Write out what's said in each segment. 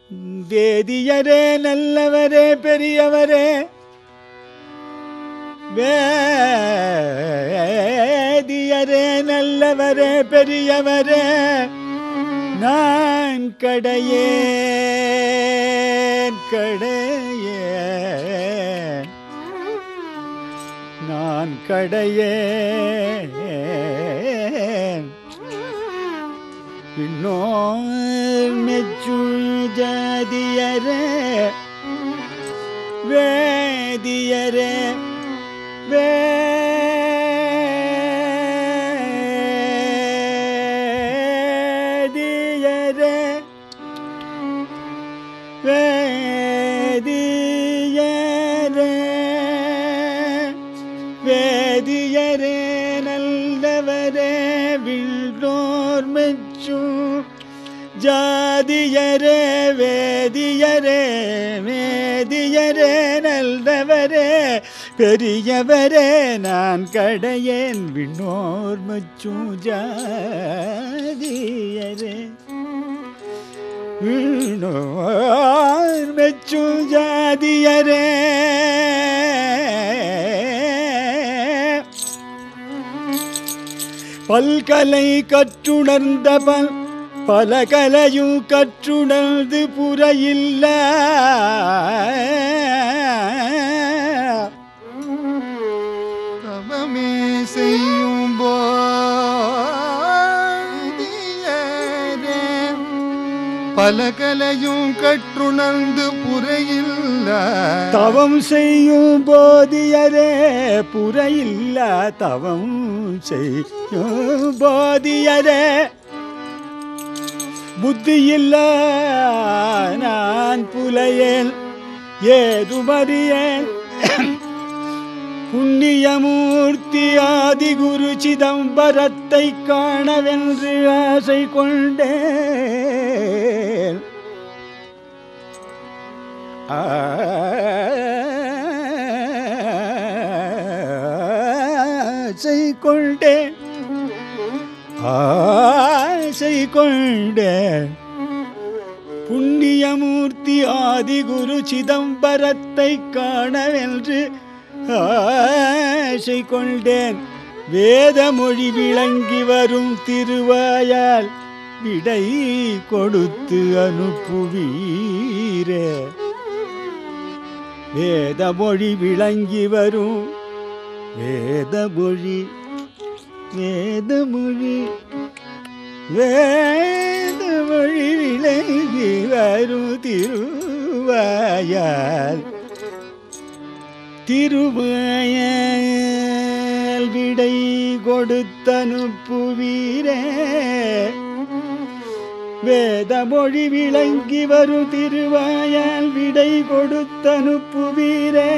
வேதியரே நல்லவரே பெரியவரே வேதியரே நல்லவரே பெரியவரே நான் கடையேன் கடையேன் நான் கடையேன் பின்னோர் மெச்சுள் ஜாதியரே வேதியரே வேதியரே வேதியரே வேதியரே நல்லவரே வில்லோர் மெச்சும் ஜாதியரே வேதியரே வேதியரே நல்லவரே பெரியவரே நான் கடையேன் விண்ணோர் மச்சும் ஜாதியரே விண்ணோர் மெச்சும் ஜாதியரே பல்கலை கற்றுணர்ந்த பல் பல கலையும் கற்றுணர்ந்து புறையில்ல தவமே செய்யும் போதியரே பல கலையும் கற்றுணர்ந்து புறையில்ல தவம் செய்யும் போதியரே புறையில்ல தவம் செய்யும் போதியரே புத்தியில்ல நான் புலையேன் ஏதுமறியேன் புண்ணியமூர்த்தி ஆதிகுரு சிதம்பரத்தை காணவென்று ஆசை கொண்டேன் ஆசை கொண்டேன் ஆசை கொண்டேன் புண்ணியமூர்த்தி ஆதிகுரு சிதம்பரத்தை காணவென்று ஆசை கொண்டேன் வேதமொழி விளங்கி வரும் திருவாயால் விடை கொடுத்து அனுப்புவீரே வேதமொழி விளங்கி வரும் வேதமொழி வேதமொழி வேதமொழி விளங்கி வரும் திருவாயால் திருவாயால் விடை கொடுத்தனுப்புவீரே வேதமொழி விளங்கி வரும் திருவாயால் விடை கொடுத்தனுப்புவீரே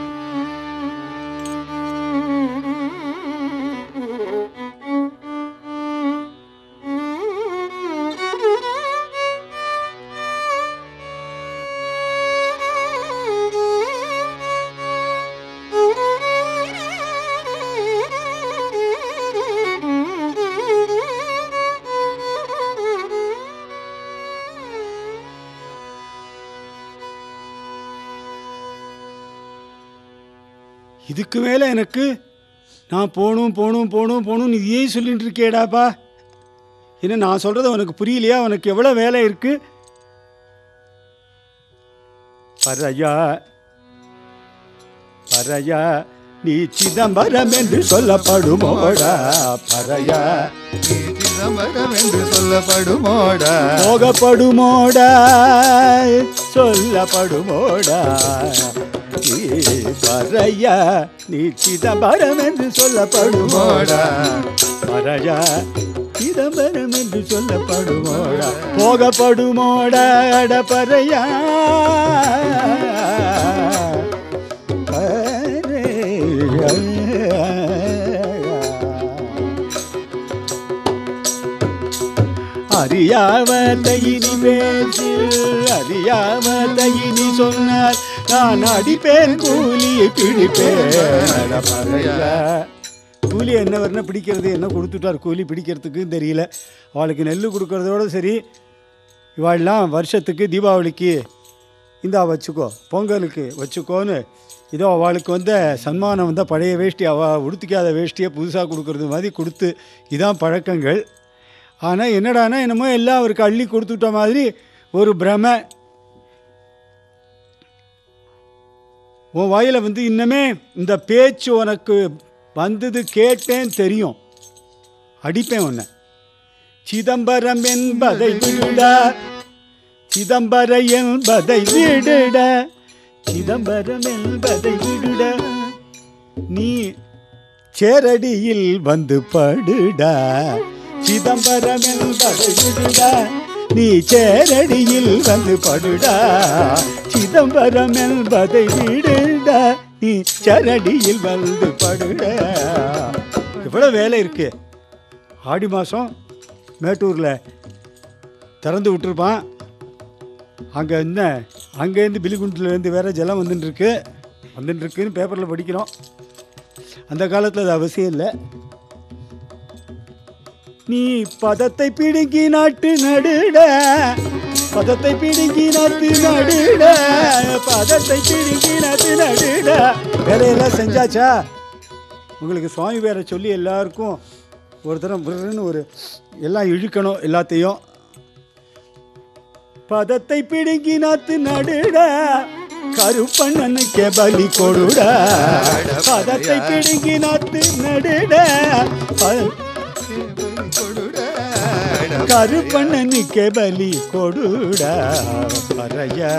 இதுக்கு மேலே எனக்கு நான் போகணும் போகணும் போகணும் போகணும் இதையே சொல்லிட்டு இருக்கேடாப்பா என்ன நான் சொல்கிறது உனக்கு புரியலையா உனக்கு எவ்வளோ வேலை இருக்கு பரையா பரையா நீ சிதம்பரம் என்று சொல்லப்படுமோடா பரையா நீ சிதம்பரம் என்று சொல்லப்படுமோடா போகப்படுமோடா சொல்லப்படுமோடா நீ பறையா நீ சிதம்பரம் என்று சொல்லப்படுமோடா பறையா சிதம்பரம் என்று சொல்லப்படுமோடா போகப்படுமோடா அட பறையா அறியாமலை இனி பேசு அறியாமலை இனி சொன்னார் நான் அடிப்பேன் கூலியை பிடிப்பேன் அட பறையா. கூலி என்ன வரணும் பிடிக்கிறது என்ன கொடுத்துட்டார் கூலி பிடிக்கிறதுக்கு தெரியல அவளுக்கு நெல் கொடுக்கறதோட சரி இவாள்லாம் வருஷத்துக்கு தீபாவளிக்கு இந்தா வச்சுக்கோ பொங்கலுக்கு வச்சுக்கோன்னு இதோ அவளுக்கு வந்த சன்மானம் வந்த பழைய வேஷ்டி அவள் உடுத்திக்காத வேஷ்டியை புதுசாக கொடுக்கறது மாதிரி கொடுத்து இதான் பழக்கங்கள் ஆனால் என்னடானா என்னமோ எல்லாம் அவருக்கு அள்ளி கொடுத்துட்ட மாதிரி ஒரு பிரமை உன் வாயில் வந்து இன்னமே இந்த பேச்சு உனக்கு வந்தது கேட்டேன் தெரியும் அடிப்பேன் உன்னை சிதம்பரம் என்பதை விட சிதம்பர என்பதை விடுட சிதம்பரம் என்பதை விடுட நீ சேரடியில் வந்து படுடா சிதம்பரம் என்பதை விடுடா நீ சேரடியில் வந்து படுடா சிதம்பரம் என்பதை விடுடா நீ சேரடியில் வந்து படுடா இவ்வளோ வேலை இருக்கு ஆடி மாதம் மேட்டூரில் திறந்து விட்டுருப்பான் அங்கே என்ன அங்கேருந்து பிலிகுண்டிலேருந்து வேற ஜலம் வந்துட்டுருக்கு வந்துட்டுருக்குன்னு பேப்பரில் படிக்கிறோம் அந்த காலத்தில் அது அவசியம் இல்லை நீ பதத்தை பிடுங்கி நாட்டு நடுட பதத்தை பிடுங்கி நாட்டு நடுட பதத்தை பிடுங்கி நாட்டு நடுட வேலையெல்லாம் செஞ்சாச்சா உங்களுக்கு சுவாமி பேரை சொல்லி எல்லாருக்கும் ஒரு தரம் விருன்னு ஒரு எல்லாம் இழுக்கணும் எல்லாத்தையும் பதத்தை பிடுங்கி நாத்து நடுட கருப்பண்ணனுக்கு பலி கொடுடா பதத்தை பிடுங்கி நாத்து நடுட ப- கருப்பண்ணனுக்கு பலி கொடுடா பறையா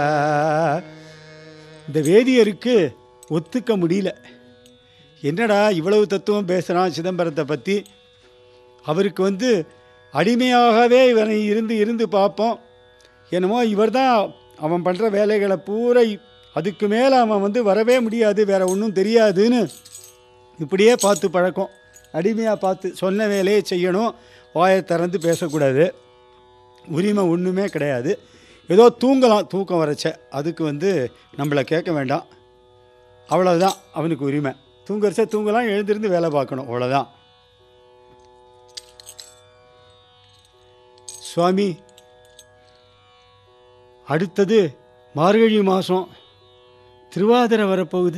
இந்த வேதியருக்கு ஒத்துக்க முடியல என்னடா இவ்வளவு தத்துவம் பேசுகிறான் சிதம்பரத்தை பற்றி அவருக்கு வந்து அடிமையாகவே இவனை இருந்து இருந்து பார்ப்போம் என்னமோ இவர் தான் அவன் பண்ணுற வேலைகளை பூரா அதுக்கு மேலே அவன் வந்து வரவே முடியாது வேற ஒன்றும் தெரியாதுன்னு இப்படியே பார்த்து பழக்கம் அடிமையாக பார்த்து சொன்ன வேலையை செய்யணும் வாயை திறந்து பேசக்கூடாது உரிமை ஒன்றுமே கிடையாது ஏதோ தூங்கலாம் தூக்கம் வரச்ச அதுக்கு வந்து நம்மளை கேட்க வேண்டாம் அவ்வளோதான் அவனுக்கு உரிமை தூங்குறச்ச தூங்கலாம் எழுந்திருந்து வேலை பார்க்கணும் அவ்வளோதான் சுவாமி அடுத்தது மார்கழி மாதம் திருவாதிரை வரப்போகுது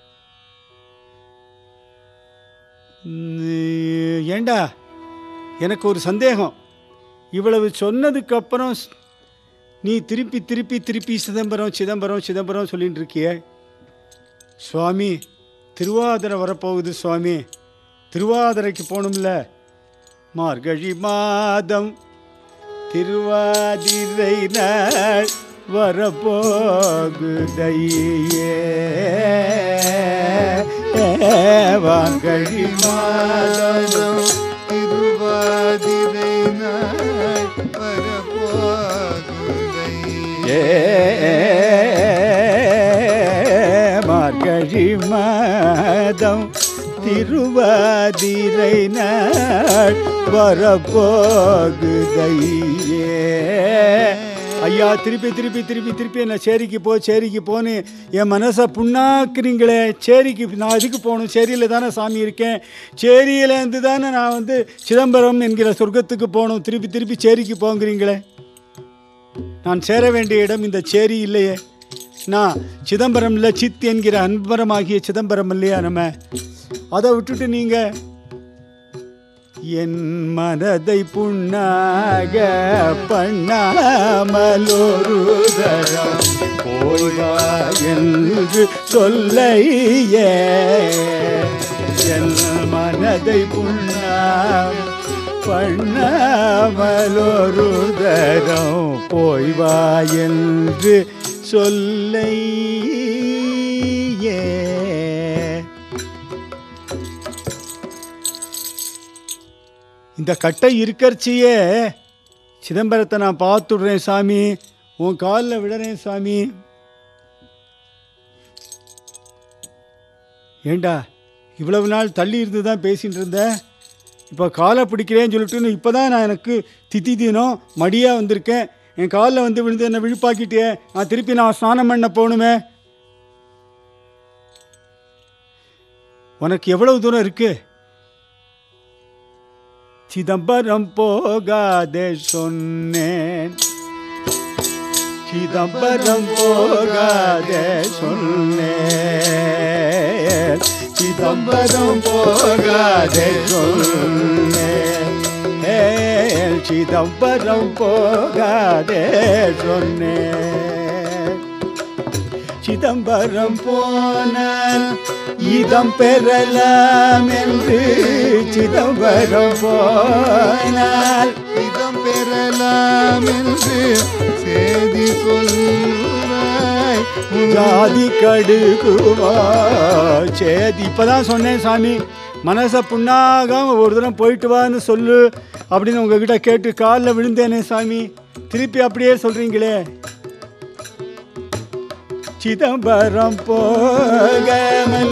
உம், ஏண்டா எனக்கு ஒரு சந்தேகம் இவ்வளவு சொன்னதுக்கப்புறம் ஸ்- நீ திருப்பி திருப்பி திருப்பி சிதம்பரம் சிதம்பரம் சிதம்பரம் சொல்லிட்டு இருக்கியே சுவாமி திருவாதிரை வரப்போகுது சுவாமி திருவாதிரைக்கு போகணும்ல மார்கழி மாதம் திருவாதிரை நாள் வரப்போகுதையே மார்கழி மாதம் திருவாதிரை நாள் வரப்போகுதை ஏ மார்கழி மாதம் திருவாதிரை நாள் வரப்போகுதையே ஐயா திருப்பி திருப்பி திருப்பி திருப்பி என்ன சேரிக்கு போ சேரிக்கு போன்னு என் மனசை புண்ணாக்குறீங்களே சேரிக்கு நான் இதுக்கு போகணும் சேரியில் தானே சாமி இருக்கேன் சேரியிலேருந்து தானே நான் வந்து சிதம்பரம் என்கிற சொர்க்கத்துக்கு போகணும் திருப்பி திருப்பி சேரிக்கு போங்கிறீங்களே நான் சேர வேண்டிய இடம் இந்த சேரி இல்லையே நான் சிதம்பரம் இல்லை சித் என்கிற அன்பரமாகிய சிதம்பரம் இல்லையா நம்ம அதை விட்டுட்டு நீங்க என் மனதை புண்ணாக பண்ணாமலொரு தரம் போய் வா என்று சொல்லையே என் மனதை புண்ணாக பண்ணாமலொரு தரம் போய் வா என்று சொல்லையே இந்த கட்டை இருக்கறச்சியே சிதம்பரத்தை நான் பார்த்துடுறேன் சாமி உன் காலில் விடுறேன் சாமி ஏண்டா இவ்வளவு நாள் தள்ளி இருந்து தான் பேசிகிட்டு இருந்தேன் இப்போ காலை பிடிக்கிறேன்னு சொல்லிட்டுன்னு இப்போ தான் நான் எனக்கு தித்தி தீனம் மடியாக வந்திருக்கேன் என் காலில் வந்து விழுந்து என்னை விழுப்பாக்கிட்டே நான் திருப்பி நான் ஸ்நானம் பண்ண போகணுமே உனக்கு எவ்வளவு தூரம் இருக்கு சிதம்பரம் போகாதே சொன்னேன் சிதம்பரம் போகாதே சொன்னேன் சிதம்பரம் போகாதே சொன்னேன் சிதம்பரம் போகாதே சொன்னேன் சிதம்பரம் போனால் இதம் பெறலாம் என்று சிதம்பரம் போனால் இதம் பெறலாம் என்று செய்தி சொல்வாய் ஜாதி கடுகுவா சேதி இப்பதான் சொன்னேன் சாமி மனசை புண்ணாகாம ஒரு தரம் போயிட்டு வான்னு சொல்லு அப்படின்னு உங்ககிட்ட கேட்டு காலில் விழுந்தேனே சாமி திருப்பி அப்படியே சொல்றீங்களே சிதம்பரம் போகமல்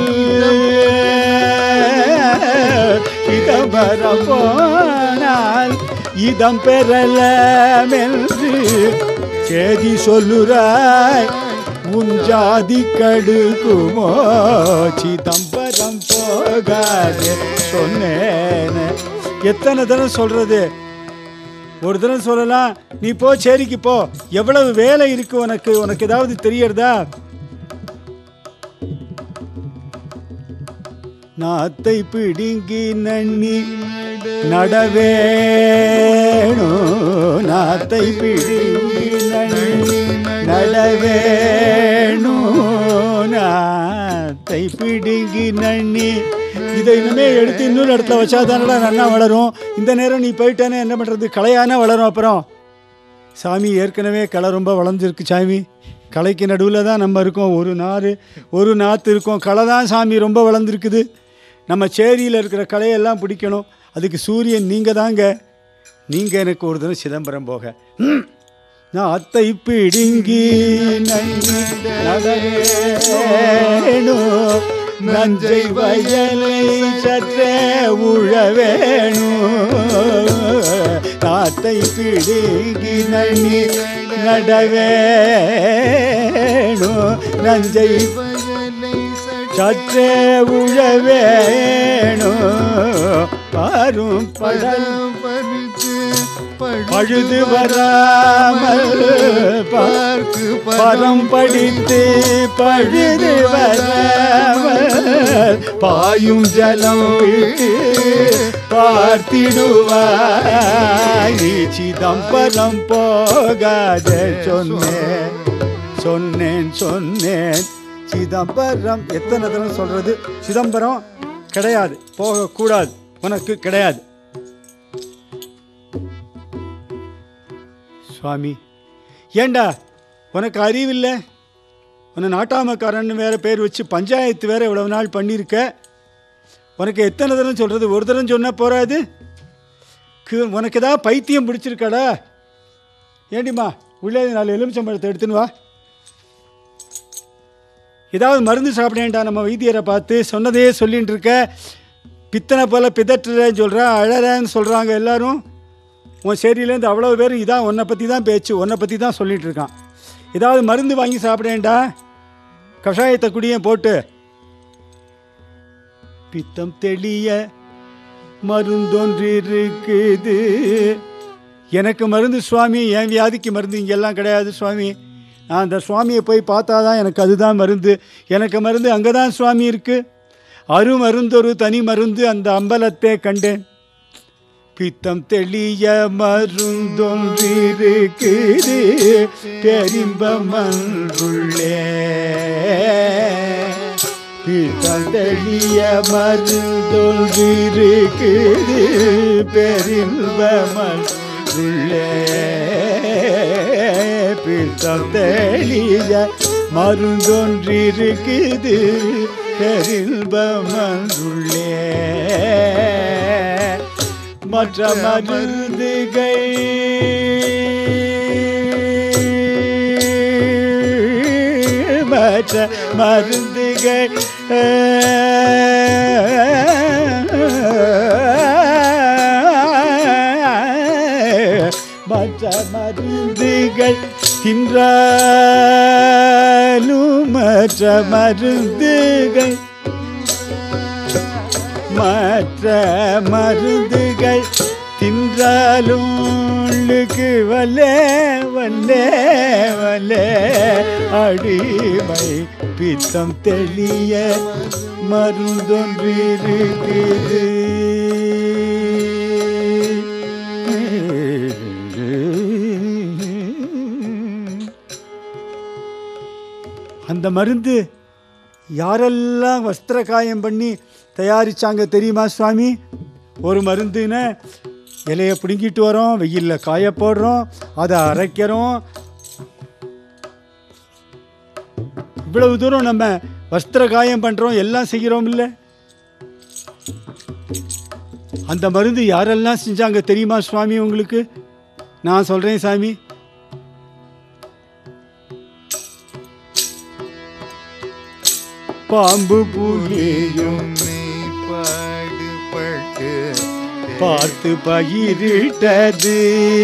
சிதம்பரம் போனால் இதம் பெறலாம் என்று சேதி சொல்லுறாய் உன் ஜாதி கடுக்குமோ சிதம்பரம் போகாதே சொன்னேன் எத்தனை தரம் சொல்றது ஒரு தரம் சொல்லலாம் நீ போ சேரிக்கு போ எவ்வளவு வேலை இருக்கு உனக்கு உனக்கு ஏதாவது தெரியறதா நாத்தை பிடுங்கி நன்னி நடவேணு நாத்தை பிடுங்கி நன்னி நடவேணு நாத்தை பிடுங்கி நன்னி இதை இனிமே எடுத்து இன்னொரு இடத்துல வச்சா தானடா நன்னா வளரும் இந்த நேரம் நீ போயிட்டானே என்ன பண்ணுறது களையானா வளரும் அப்புறம் சாமி ஏற்கனவே களை ரொம்ப வளர்ந்துருக்கு சாமி களைக்கு நடுவில் தான் நம்ம இருக்கோம் ஒரு நார் ஒரு நாற்று இருக்கோம் களை தான் சாமி ரொம்ப வளர்ந்துருக்குது நம்ம சேரியில் இருக்கிற களையெல்லாம் பிடிக்கணும் அதுக்கு சூரியன் நீங்கள் தாங்க நீங்கள் எனக்கு ஒரு தினம் சிதம்பரம் போக ம். நான் அத்தை பிடுங்கி நன்னி நடவேணு நஞ்சை வயலை சற்றே உழவேணு காத்தை பிடுங்கி நன்னி நடவேணு நஞ்சை வயலை சற்றே உழவேணு பாரும் படல் படம் பறித்து பழுது வராமல் பார்க்கு பரம் படித்து பழுது வராமல் பாயும் ஜலம் விட்டு பார்த்திடுவாய் நீ சிதம்பரம் போகாத சொன்னேன் சொன்னேன் சொன்னேன் சிதம்பரம் எத்தனை தடவை சொல்றது சிதம்பரம் கிடையாது போகக்கூடாது உனக்கு கிடையாது சுவாமி ஏண்டா உனக்கு அறிவில்லை உன்னை நாட்டாமக்காரன்னு வேற பேர் வச்சு பஞ்சாயத்து வேற இவ்வளவு நாள் பண்ணியிருக்க உனக்கு எத்தனை தரம் சொல்கிறது ஒரு தரம் சொன்னால் போகாது கு- உனக்கு ஏதாவது பைத்தியம் பிடிச்சிருக்காடா ஏண்டிம்மா உள்ளே நாலு எலுமிச்சம்பழத்தை எடுத்துன்னு வா ஏதாவது மருந்து சாப்பிடேன்டா நம்ம வைத்தியரை பார்த்து சொன்னதையே சொல்லிட்டு இருக்க பித்தனை போல பிதற்றுறேன்னு சொல்கிற அழறேன்னு சொல்கிறாங்க எல்லாரும் உன் சேரியிலேருந்து அவ்வளோ பேரும் இதான் உன்னை பற்றி தான் பேச்சு உன்னை பற்றி தான் சொல்லிட்டு இருக்கான் ஏதாவது மருந்து வாங்கி சாப்பிடேன்டா கஷாயத்தை குடியேன் போட்டு பித்தம் தெளிய மருந்தொன்று இருக்குது எனக்கு மருந்து சுவாமி என் வியாதிக்கு மருந்து இங்கெல்லாம் கிடையாது சுவாமி நான் அந்த சுவாமியை போய் பார்த்தா தான் எனக்கு அதுதான் மருந்து எனக்கு மருந்து அங்கே தான் சுவாமி இருக்குது அரு மருந்தொரு தனி மருந்து அந்த அம்பலத்தை கண்டேன் பித்தம் தெளிய மருந்தொன்றிருக்குது பெரிம்பமன்றுள்ளே பித்தம் தெளிய மருந்தொன்றிருக்குது பெரிம்பமன்றுள்ளே பித்தம் தெளிய மருந்தொன்றிருக்குது பெரிம்பமன்றுள்ளே மற்ற மருந்துகள் மற்ற மருந்துகள் மற்ற மருந்துகள் தின்றாலும் மற்ற மருந்துகள் மற்ற மருந்துகள் தின்றாலும் உள்ளுக்கு வல்லே வல்லே வல்லே அடிமை பித்தம் தெளிய மருந்தொன்று இருக்குது அந்த மருந்து யாரெல்லாம் வஸ்திர காயம் பண்ணி தயாரிச்சாங்க தெரியுமா சுவாமி ஒரு மருந்துன்னு இலையை பிடுங்கிட்டு வரோம் வெயிலில் காய போடுறோம் அதை அரைக்கிறோம் இவ்வளவு தூரம் நம்ம வஸ்திர காயம் பண்ணுறோம் எல்லாம் செய்கிறோம் இல்லை அந்த மருந்து யாரெல்லாம் செஞ்சாங்க தெரியுமா சுவாமி உங்களுக்கு நான் சொல்கிறேன் சாமி பாம்பு புலியும் பாடுபட்டு பார்த்து பயிரிட்டது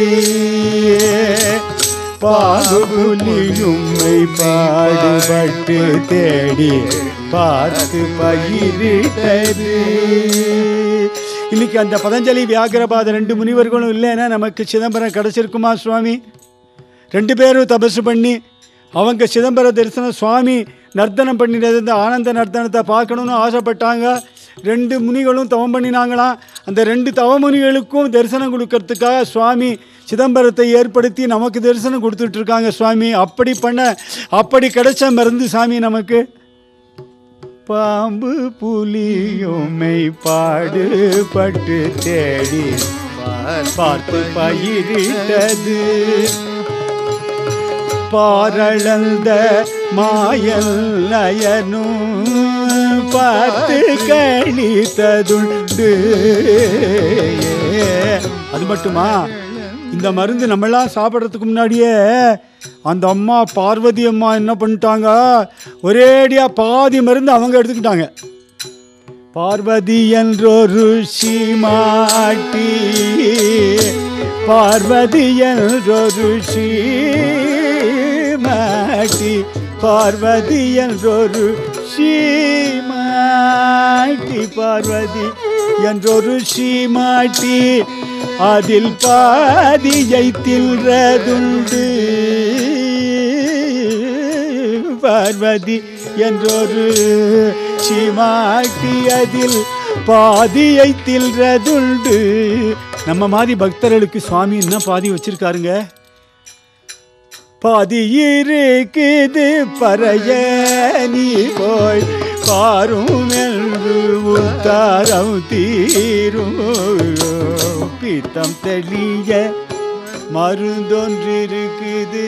பாகுபுலியும்மை பாடுபட்டு தேடி பார்த்து பயிரிட்டது இன்னைக்கு அந்த பதஞ்சலி வியாகரபாத ரெண்டு முனிவர்களும் இல்லைன்னா நமக்கு சிதம்பரம் கிடைச்சிருக்குமா சுவாமி ரெண்டு பேரும் தபசு பண்ணி அவங்க சிதம்பர தரிசனம் சுவாமி நர்த்தனம் பண்ணினது இந்த ஆனந்த நர்த்தனத்தை பார்க்கணும்னு ஆசைப்பட்டாங்க ரெண்டு முனிகளும் தவம் பண்ணினாங்களாம் அந்த ரெண்டு தவமுனிகளுக்கும் தரிசனம் கொடுக்கறதுக்காக சுவாமி சிதம்பரத்தை ஏற்படுத்தி நமக்கு தரிசனம் கொடுத்துட்டு இருக்காங்க சுவாமி அப்படி பண்ண அப்படி கிடைச்ச மருந்து சாமி நமக்கு பாம்பு புலியுமை பாடுபட்டு தேடி பார்த்து பயிரிட்டது பாரளந்த மாயல் நயனும் பார்த்து கழித்ததுண்டு அது மட்டுமா இந்த மருந்து நம்மளாம் சாப்பிட்றதுக்கு முன்னாடியே அந்த அம்மா பார்வதி அம்மா என்ன பண்ணிட்டாங்க ஒரேடியா பாதி மருந்து அவங்க எடுத்துக்கிட்டாங்க பார்வதி என்றொரு சீமாட்டி பார்வதி என்றொரு சீமாட்டி பார்வதி என்றொரு சீமாட்டி பார்வதி என்றொரு சீமாட்டி அதில் பாதியை தில்றதுண்டு பார்வதி என்றொரு சீமாட்டி அதில் பாதியை தில்றதுண்டு நம்ம மாதிரி பக்தர்களுக்கு சுவாமி என்ன பாதி வச்சிருக்காருங்க பாதி இருக்குது பறைய நீ போய் பாரும் என்று உத்தாரம் தீரும் பீத்தம் தெளிய மருந்தொன்று இருக்குது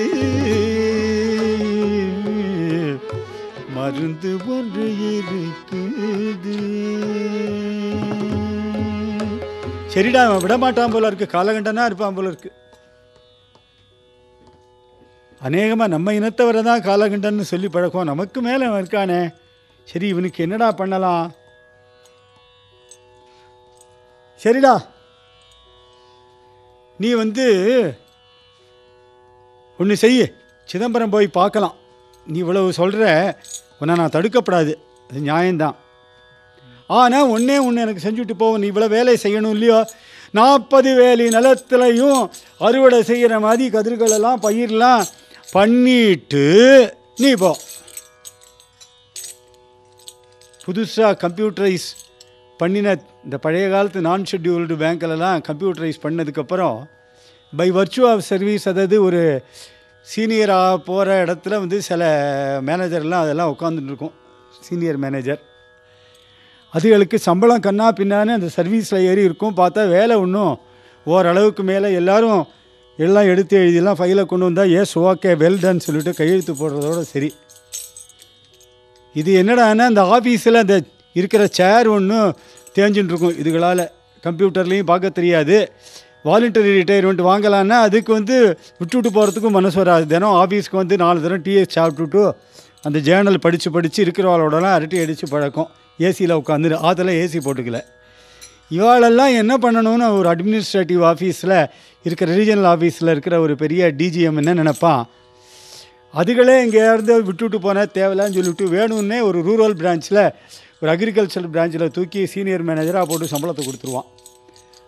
மருந்து ஒன்று இருக்குது சரிடா அவன் விட மாட்டான் போல இருக்கு காலகண்டனா இருப்பான் போல இருக்கு அநேகமாக நம்ம இனத்தவரை தான் காலகண்டன்னு சொல்லி பழக்கம் நமக்கு மேலே அவன் இருக்கானே சரி இவனுக்கு என்னடா பண்ணலாம் சரிடா நீ வந்து ஒன்று செய்ய சிதம்பரம் போய் பார்க்கலாம் நீ இவ்வளவு சொல்கிற உன்னை நான் தடுக்கப்படாது அது நியாயம்தான் ஆனால் ஒன்றே ஒன்று எனக்கு செஞ்சுட்டு போவோம் நீ இவ்வளோ வேலை செய்யணும் இல்லையோ நாற்பது வேலி நிலத்துலையும் அறுவடை செய்கிற மாதிரி கதிர்களெல்லாம் பயிரெலாம் பண்ணிட்டு நீ போ புதுசாக கம்ப்யூட்டரைஸ் பண்ணின இந்த பழைய காலத்து நான் ஷெட்யூல்டு பேங்க்கிலலாம் கம்ப்யூட்டரைஸ் பண்ணதுக்கப்புறம் பை வர்ச்சு ஆஃப் சர்வீஸ் அதாவது ஒரு சீனியராக போகிற இடத்துல வந்து சில மேனேஜர்லாம் அதெல்லாம் உட்காந்துட்டு இருக்கும் சீனியர் மேனேஜர் அதுகளுக்கு சம்பளம் கண்ணா பின்னான்னு அந்த சர்வீஸில் ஏறி இருக்கும் பார்த்தா வேலை ஒன்றும் ஓரளவுக்கு மேலே எல்லாரும் எல்லாம் எடுத்து எழுதிலாம் ஃபைலை கொண்டு வந்தால் எஸ் ஓகே வெல் டன் சொல்லிட்டு கையெழுத்து போடுறதோட சரி இது என்னடான்னா அந்த ஆஃபீஸில் அந்த இருக்கிற சேர் ஒன்றும் தேஞ்சுட்டு இருக்கும் இதுகளால் கம்ப்யூட்டர்லேயும் பார்க்க தெரியாது வாலண்டரி ரிட்டையர்மெண்ட் வாங்கலான்னா அதுக்கு வந்து விட்டுவிட்டு போகிறதுக்கும் மனசு வராது தினம் ஆஃபீஸ்க்கு வந்து நாலு தரம் டிஎஸ் சாப்பிட்டுட்டு அந்த ஜேர்னல் படித்து படித்து இருக்கிறவாளோடலாம் அரட்டி அடித்து பழக்கம் ஏசியில் உட்காந்து ஆற்றுல ஏசி போட்டுக்கல இவாளெல்லாம் என்ன பண்ணணும்னு ஒரு அட்மினிஸ்ட்ரேட்டிவ் ஆஃபீஸில் இருக்கிற ரீஜனல் ஆஃபீஸில் இருக்கிற ஒரு பெரிய டிஜிஎம் என்ன நினைப்பான் அதுகளே இங்கேருந்து விட்டுவிட்டு போனால் தேவையில்லான்னு சொல்லிவிட்டு வேணும்னே ஒரு ரூரல் பிரான்ச்சில் ஒரு அக்ரிகல்ச்சர் பிரான்ச்சில் தூக்கி சீனியர் மேனேஜராக போட்டு சம்பளத்தை கொடுத்துருவான்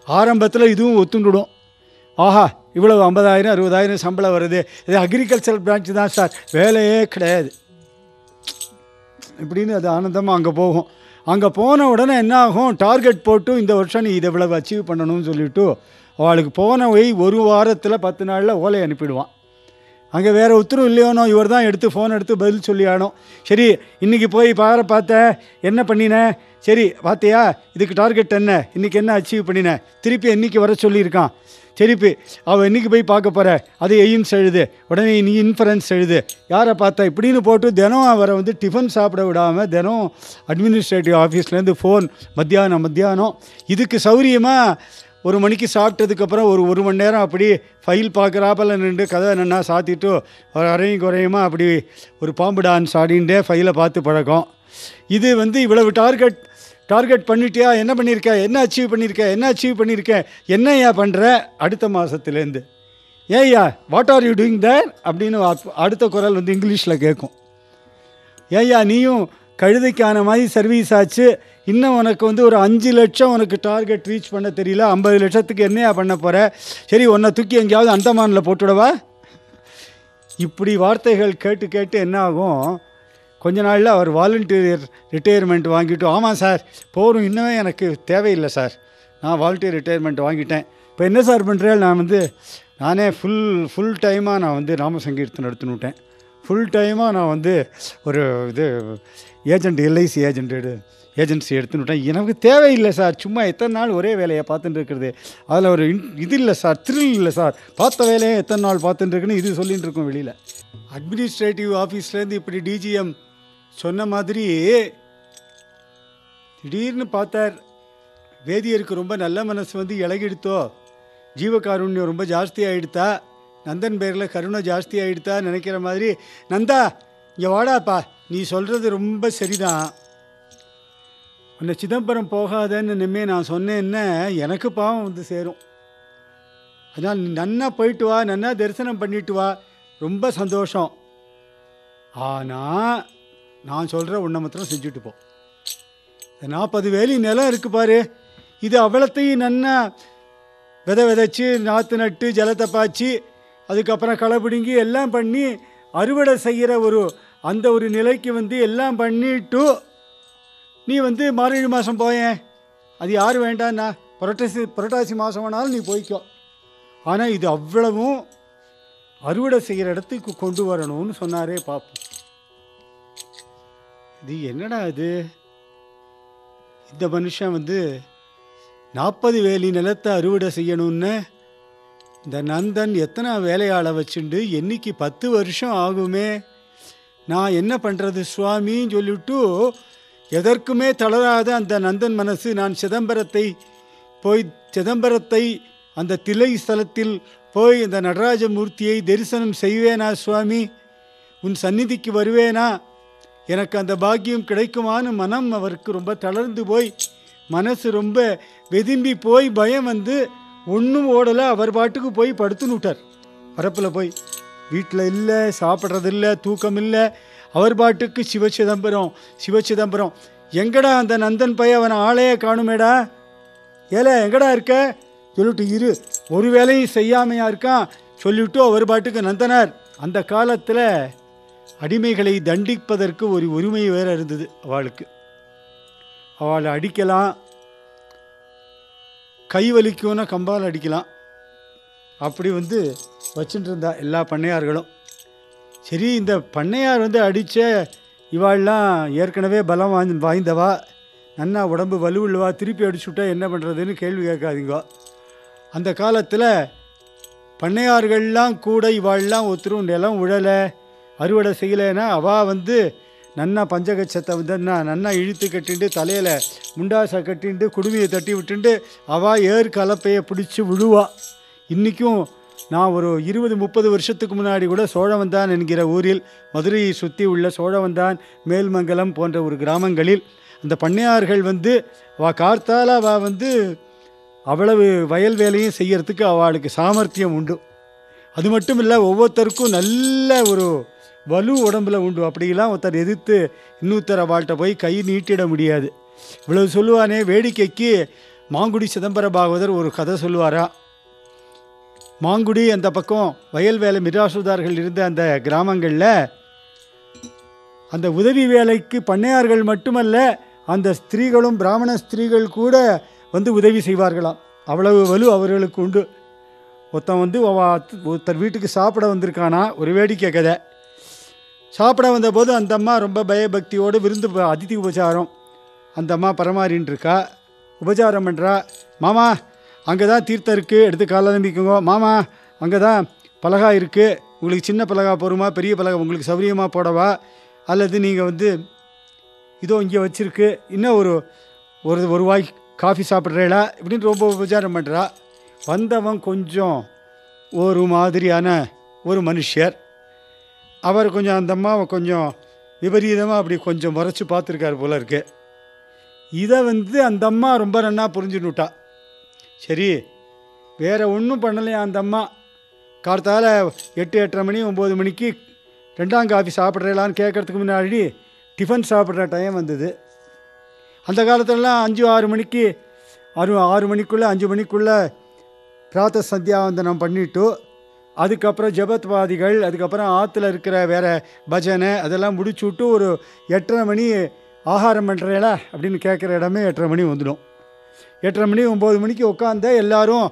ஆரம்பத்தில் இதுவும் ஒத்துண்டுடும் ஆஹா இவ்வளவு ஐம்பதாயிரம் அறுபதாயிரம் சம்பளம் வருது இது அக்ரிகல்ச்சர் பிரான்ச் தான் சார் வேலையே கிடையாது இப்படின்னு அது ஆனந்தமாக அங்கே போகும் அங்கே போன உடனே என்ன ஆகும் டார்கெட் போட்டு இந்த வருஷம் நீ இதை இவ்வளவு அச்சீவ் பண்ணணும்னு சொல்லிட்டு அவளுக்கு போன போய் ஒரு வாரத்தில் பத்து நாளில் ஓலை அனுப்பிடுவான் அங்கே வேறு உத்தரவு இல்லையோனோ இவர் தான் எடுத்து ஃபோன் எடுத்து பதில் சொல்லி ஆனோம் சரி இன்றைக்கி போய் பார பார்த்த என்ன பண்ணின சரி பார்த்தியா இதுக்கு டார்கெட் என்ன இன்றைக்கி என்ன அச்சீவ் பண்ணின திருப்பி என்னைக்கு வர சொல்லியிருக்கான் திருப்பி அவள் என்னைக்கு போய் பார்க்க போகிற அது எயின்ஸ் எழுது உடனே நீ இன்ஃபரன்ஸ் எழுது யாரை பார்த்தா இப்படின்னு போட்டு தினம் அவரை வந்து டிஃபன் சாப்பிட விடாமல் தினம் அட்மினிஸ்ட்ரேட்டிவ் ஆஃபீஸ்லேருந்து ஃபோன் மத்தியானம் மத்தியானம் இதுக்கு சௌரியமாக ஒரு மணிக்கு சாப்பிட்டதுக்கப்புறம் ஒரு ஒரு மணி நேரம் அப்படி ஃபைல் பார்க்குறாப்பில் நின்று கதை என்னென்னா சாத்திட்டு ஒரு அரையும் குறையுமா அப்படி ஒரு பாம்பு டான்ஸ் ஆடிண்டே ஃபைலை பார்த்து பழக்கம் இது வந்து இவ்வளவு டார்கெட் டார்கெட் பண்ணிட்டியா என்ன பண்ணியிருக்க என்ன அச்சீவ் பண்ணியிருக்க என்ன அச்சீவ் பண்ணியிருக்க என்னய்யா பண்ணுற அடுத்த மாதத்துலேருந்து ஏய்யா what are you doing there அப்படின்னு அப்- அடுத்த குரல் வந்து இங்கிலீஷில் கேட்கும் ஏய்யா நீயும் கழுதைக்கான மாதிரி சர்வீஸ் ஆச்சு இன்னும் உனக்கு வந்து ஒரு அஞ்சு லட்சம் உனக்கு டார்கெட் ரீச் பண்ண தெரியல ஐம்பது லட்சத்துக்கு என்னையா பண்ண போகிற சரி உன்னை தூக்கி எங்கேயாவது அந்தமானில் போட்டுடவா இப்படி வார்த்தைகள் கேட்டு கேட்டு என்ன ஆகும் கொஞ்ச நாளில் அவர் வாலண்டியர் ரிட்டையர்மெண்ட் வாங்கிட்டு ஆமாம் சார் போரும் இன்னுமே எனக்கு தேவையில்லை சார் நான் வாலண்டியர் ரிட்டையர்மெண்ட் வாங்கிட்டேன் இப்போ என்ன சார் பண்ணுறேன் நான் வந்து நானே ஃபுல் ஃபுல் டைமாக நான் வந்து நாம சங்கீர்த்தனை எடுத்துன்னு விட்டேன் ஃபுல் டைமாக நான் வந்து ஒரு இது ஏஜென்ட் எல்ஐசி ஏஜென்ட் ஏஜென்சி எடுத்துன்னு விட்டேன் எனக்கு தேவையில்லை சார் சும்மா எத்தனை நாள் ஒரே வேலையை பார்த்துட்டு இருக்கிறது அதில் ஒரு இன் இது இல்லை சார் த்ரில் இல்லை சார் பார்த்த வேலையை எத்தனை நாள் பார்த்துட்டு இருக்குன்னு இது சொல்லிட்டு இருக்கோம் வெளியில் அட்மினிஸ்ட்ரேட்டிவ் ஆஃபீஸ்லேருந்து இப்படி டிஜிஎம் சொன்ன மாதிரி திடீர்னு பார்த்தார் வேதியருக்கு ரொம்ப நல்ல மனசு வந்து இழகிடுத்தோ ஜீவகாருண்யம் ரொம்ப ஜாஸ்தி ஆகிடுத்தா நந்தன் பேரில் கருணை ஜாஸ்தி ஆகிடுத்தா நினைக்கிற மாதிரி நந்தா இங்கே வாடாப்பா நீ சொல்கிறது ரொம்ப சரிதான் உன்னை சிதம்பரம் போகாதன்னு நிம்மே நான் சொன்னேன்னா எனக்கு பாவம் வந்து சேரும் அதான் நீ நன்னா போயிட்டு வா நன்னா தரிசனம் பண்ணிட்டு வா ரொம்ப சந்தோஷம் ஆனால் நான் சொல்கிற உன்னை மாத்திரம் செஞ்சுட்டு போ இந்த நாற்பது வேலி நிலம் இருக்கு பாரு இது அவ்வளத்தையும் நன்னா விதை விதைச்சு நாற்று நட்டு ஜலத்தை பாய்ச்சி அதுக்கப்புறம் களை பிடுங்கி எல்லாம் பண்ணி அறுவடை செய்கிற ஒரு அந்த ஒரு நிலைக்கு வந்து எல்லாம் பண்ணிட்டு நீ வந்து மார்கழி மாதம் போயேன் அது யார் வேண்டான்னா புரட்டாசி புரட்டாசி மாதம் வேணாலும் நீ போய்க்கோ ஆனால் இது அவ்வளவும் அறுவடை செய்கிற இடத்துக்கு கொண்டு வரணும்னு சொன்னாரே பார்ப்போம் இது என்னடா இது இந்த மனுஷன் வந்து நாற்பது வேலி நிலத்தை அறுவடை செய்யணும்னு இந்த நந்தன் எத்தனை வேலையாளை வச்சுண்டு என்னைக்கு பத்து வருஷம் ஆகுமே நான் என்ன பண்ணுறது சுவாமின்னு சொல்லிவிட்டு எதற்குமே தளராத அந்த நந்தன் மனசு நான் சிதம்பரத்தை போய் சிதம்பரத்தை அந்த திலை ஸ்தலத்தில் போய் இந்த நடராஜமூர்த்தியை தரிசனம் செய்வேனா சுவாமி உன் சந்நிதிக்கு வருவேனா எனக்கு அந்த பாக்கியம் கிடைக்குமான்னு மனம் அவருக்கு ரொம்ப தளர்ந்து போய் மனசு ரொம்ப வெதும்பி போய் பயம் வந்து ஒன்றும் ஓடலை அவர் பாட்டுக்கு போய் படுத்துன்னு விட்டார் பரப்பில் போய் வீட்டில் இல்லை சாப்பிட்றது இல்லை தூக்கம் இல்லை அவர் பாட்டுக்கு சிவச்சிதம்பரம் சிவச்சிதம்பரம் எங்கடா அந்த நந்தன் பையன் அவனை ஆளையே காணுமேடா ஏலே எங்கடா இருக்க சொல்லிட்டு இரு ஒரு வேலையும் செய்யாமையா இருக்கான் சொல்லிவிட்டு அவர் பாட்டுக்கு நந்தனார் அந்த காலத்தில் அடிமைகளை தண்டிப்பதற்கு ஒரு உரிமை வேற இருந்தது அவளுக்கு அவளை அடிக்கலாம் கை வலிக்கும்னா கம்பால் அடிக்கலாம் அப்படி வந்து வச்சுட்டு இருந்தா எல்லா பண்ணையார்களும் சரி இந்த பண்ணையார் வந்து அடித்த இவாள்லாம் ஏற்கனவே பலம் வாய்ந்த வாய்ந்தவா நன்னா உடம்பு வலுவுள்ளவா திருப்பி அடிச்சுட்டா என்ன பண்ணுறதுன்னு கேள்வி கேட்காதீங்க அந்த காலத்தில் பண்ணையார்கள்லாம் கூட இவாள்லாம் ஒருத்தரும் நிலம் உழலை அறுவடை செய்யலைன்னா அவள் வந்து நன்னா பஞ்சகச்சத்தை வந்து நன்னா நன்னா இழுத்து கட்டிண்டு தலையில் முண்டாசை கட்டிண்டு குடுமையை தட்டி விட்டுண்டு அவள் ஏர் கலப்பையை பிடிச்சி விழுவா இன்றைக்கும் நான் ஒரு இருபது முப்பது வருஷத்துக்கு முன்னாடி கூட சோழவந்தான் என்கிற ஊரில் மதுரையை சுற்றி உள்ள சோழவந்தான் மேல்மங்கலம் போன்ற ஒரு கிராமங்களில் அந்த பண்ணையார்கள் வந்து அவ கார்த்தால அவள் வந்து அவ்வளவு வயல் வேலையும் செய்யறதுக்கு அவளுக்கு சாமர்த்தியம் உண்டு அது மட்டும் இல்லை ஒவ்வொருத்தருக்கும் நல்ல ஒரு வலு உடம்புல உண்டு அப்படிலாம் ஒருத்தர் எதிர்த்து இன்னொருத்தர் அவள்கிட்ட போய் கை நீட்டிட முடியாது இவ்வளவு சொல்லுவானே வேடிக்கைக்கு மாங்குடி சிதம்பர பாகவதர் ஒரு கதை சொல்லுவாரா மாங்குடி அந்த பக்கம் வயல் வேலை மிராசுதார்கள் இருந்த அந்த கிராமங்களில் அந்த உதவி வேலைக்கு பண்ணையார்கள் மட்டுமல்ல அந்த ஸ்திரீகளும் பிராமண ஸ்திரீகள் கூட வந்து உதவி செய்வார்களாம் அவ்வளவு வலு அவர்களுக்கு உண்டு ஒருத்தன் வந்து அவ- ஒருத்தர் வீட்டுக்கு சாப்பிட வந்திருக்கானா ஒரு வேடிக்கை கதை சாப்பிட வந்தபோது அந்த அம்மா ரொம்ப பயபக்தியோடு விருந்து ப- அதிதி உபச்சாரம் அந்த அம்மா பரமாறின்னு இருக்கா உபச்சாரம் பண்ணுறா மாமா அங்கே தான் தீர்த்தம் இருக்குது எடுத்து காலை நம்பிக்கோங்க மாமா அங்கே தான் பலகா இருக்குது உங்களுக்கு சின்ன பலகா போருமா பெரிய பலகா உங்களுக்கு சௌரியமாக போடவா அல்லது நீங்கள் வந்து இதோ இங்கே வச்சிருக்கு இன்னும் ஒரு ஒரு ஒரு வாய் காஃபி சாப்பிட்றேடா இப்படின்னு ரொம்ப உபச்சாரம் பண்ணுறா வந்தவன் கொஞ்சம் ஒரு மாதிரியான ஒரு மனுஷர் அவர் கொஞ்சம் அந்த அம்மாவை கொஞ்சம் விபரீதமாக அப்படி கொஞ்சம் முறைச்சி பார்த்துருக்காரு போல இருக்கு இதை வந்து அந்த அம்மா ரொம்ப நன்னா புரிஞ்சுன்னுட்டா சரி வேற ஒன்றும் பண்ணலையா அந்த அம்மா கார்த்தால எட்டு எட்டரை மணி ஒம்பது மணிக்கு ரெண்டாம் காஃபி சாப்பிட்றலான்னு கேட்கறதுக்கு முன்னாடி டிஃபன் சாப்பிட்ற டைம் வந்தது அந்த காலத்துலலாம் அஞ்சு ஆறு மணிக்கு ஆறு ஆறு மணிக்குள்ளே அஞ்சு மணிக்குள்ளே பிராத்த சந்தியாவந்தனம் பண்ணிட்டு அதுக்கப்புறம் ஜபத்வாதிகள் அதுக்கப்புறம் ஆற்றுல இருக்கிற வேற பஜனை அதெல்லாம் முடிச்சு விட்டு ஒரு எட்டரை மணி ஆகாரம் பண்ணுறேல அப்படின்னு கேட்குற இடமே எட்டரை மணி வந்துடும் எட்டரை மணி ஒம்பது மணிக்கு உட்காந்த எல்லாரும்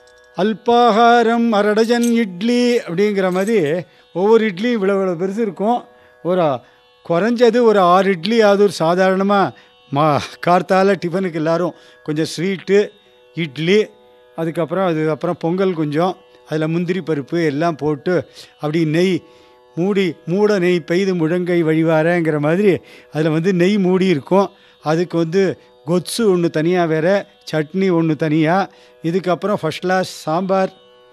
அல்பாகாரம் அரடஜன் இட்லி அப்படிங்கிற மாதிரி ஒவ்வொரு இட்லியும் இவ்வளோ இவ்வளோ பெருசு இருக்கும் ஒரு குறைஞ்சது ஒரு ஆறு இட்லி அது ஒரு சாதாரணமாக மா கார்த்தால டிஃபனுக்கு எல்லாரும் கொஞ்சம் ஸ்வீட்டு இட்லி அதுக்கப்புறம் அதுக்கப்புறம் பொங்கல் கொஞ்சம் அதில் முந்திரி பருப்பு எல்லாம் போட்டு அப்படி நெய் மூடி மூட நெய் பெய்து முழங்கை வழிவாரங்கிற மாதிரி அதில் வந்து நெய் மூடி இருக்கும் அதுக்கு வந்து கொத்சு ஒன்று தனியாக வேற சட்னி ஒன்று தனியாக இதுக்கப்புறம் ஃபஸ்ட் கிளாஸ் சாம்பார்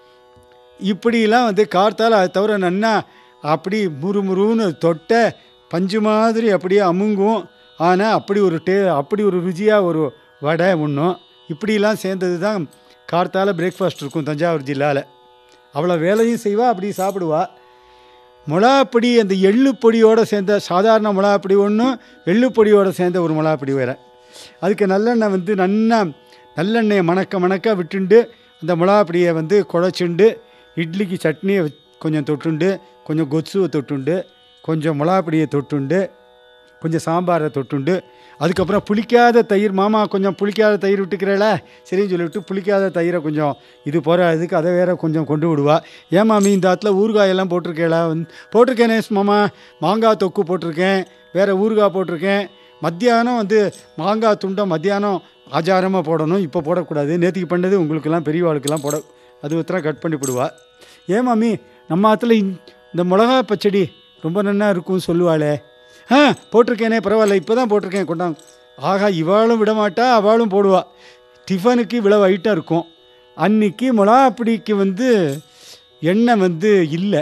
இப்படிலாம் வந்து கார்த்தால அதை தவிர நன்னா அப்படி முறுமுறுன்னு தொட்ட பஞ்சு மாதிரி அப்படியே அமுங்கும் ஆனால் அப்படி ஒரு டே அப்படி ஒரு ருசியாக ஒரு வடை ஒன்றும் இப்படிலாம் சேர்ந்தது தான் கார்த்தால பிரேக்ஃபாஸ்ட் இருக்கும் தஞ்சாவூர் ஜில்லாவில் அவ்வளோ வேலையும் செய்வா அப்படி சாப்பிடுவா மிளகாப்பொடி அந்த எள்ளு பொடியோடு சேர்ந்த சாதாரண மிளகாப்பொடி ஒன்றும் எள்ளு பொடியோடு சேர்ந்த ஒரு மிளகாப்பொடி வேறு அதுக்கு நல்லெண்ணெய் வந்து நன்னா நல்லெண்ணெயை மணக்க மணக்க விட்டுண்டு அந்த மிளகாப்பொடியை வந்து குழச்சுண்டு இட்லிக்கு சட்னியை வச்- கொஞ்சம் தொட்டுண்டு கொஞ்சம் கொசுவை தொட்டுண்டு கொஞ்சம் மிளகாப்பொடியை தொட்டுண்டு கொஞ்சம் சாம்பாரை தொட்டுண்டு அதுக்கப்புறம் புளிக்காத தயிர் மாமா கொஞ்சம் புளிக்காத தயிர் விட்டுக்கிறேல சரின்னு சொல்லிவிட்டு புளிக்காத தயிரை கொஞ்சம் இது போகிற இதுக்கு அதை வேற கொஞ்சம் கொண்டு விடுவா ஏன் மாமி இந்த ஆற்றுல ஊறுகாயெல்லாம் போட்டிருக்கேளா வந்து போட்டிருக்கேனே மாமா மாங்காய் தொக்கு போட்டிருக்கேன் வேற ஊறுகாய் போட்டிருக்கேன் மத்தியானம் வந்து மாங்காய் துண்டை மத்தியானம் ஆச்சாரமாக போடணும் இப்போ போடக்கூடாது நேற்றுக்கு பண்ணது உங்களுக்கெல்லாம் பெரியவாளுக்கெல்லாம் போட அது ஒருத்தர கட் பண்ணி போடுவா ஏன் மாமி நம்ம ஆற்றுல இந்த மிளகா பச்சடி ரொம்ப நன்னா இருக்கும்னு சொல்லுவாளே ஆ போட்டிருக்கேனே பரவாயில்ல இப்போ தான் போட்டிருக்கேன் கொண்டாங்க ஆகா இவாளும் விட மாட்டா அவளும் போடுவா டிஃபனுக்கு இவ்வளவு ஐட்டம் இருக்கும் அன்னைக்கு மிளகாப்பிடிக்கு வந்து எண்ணெய் வந்து இல்லை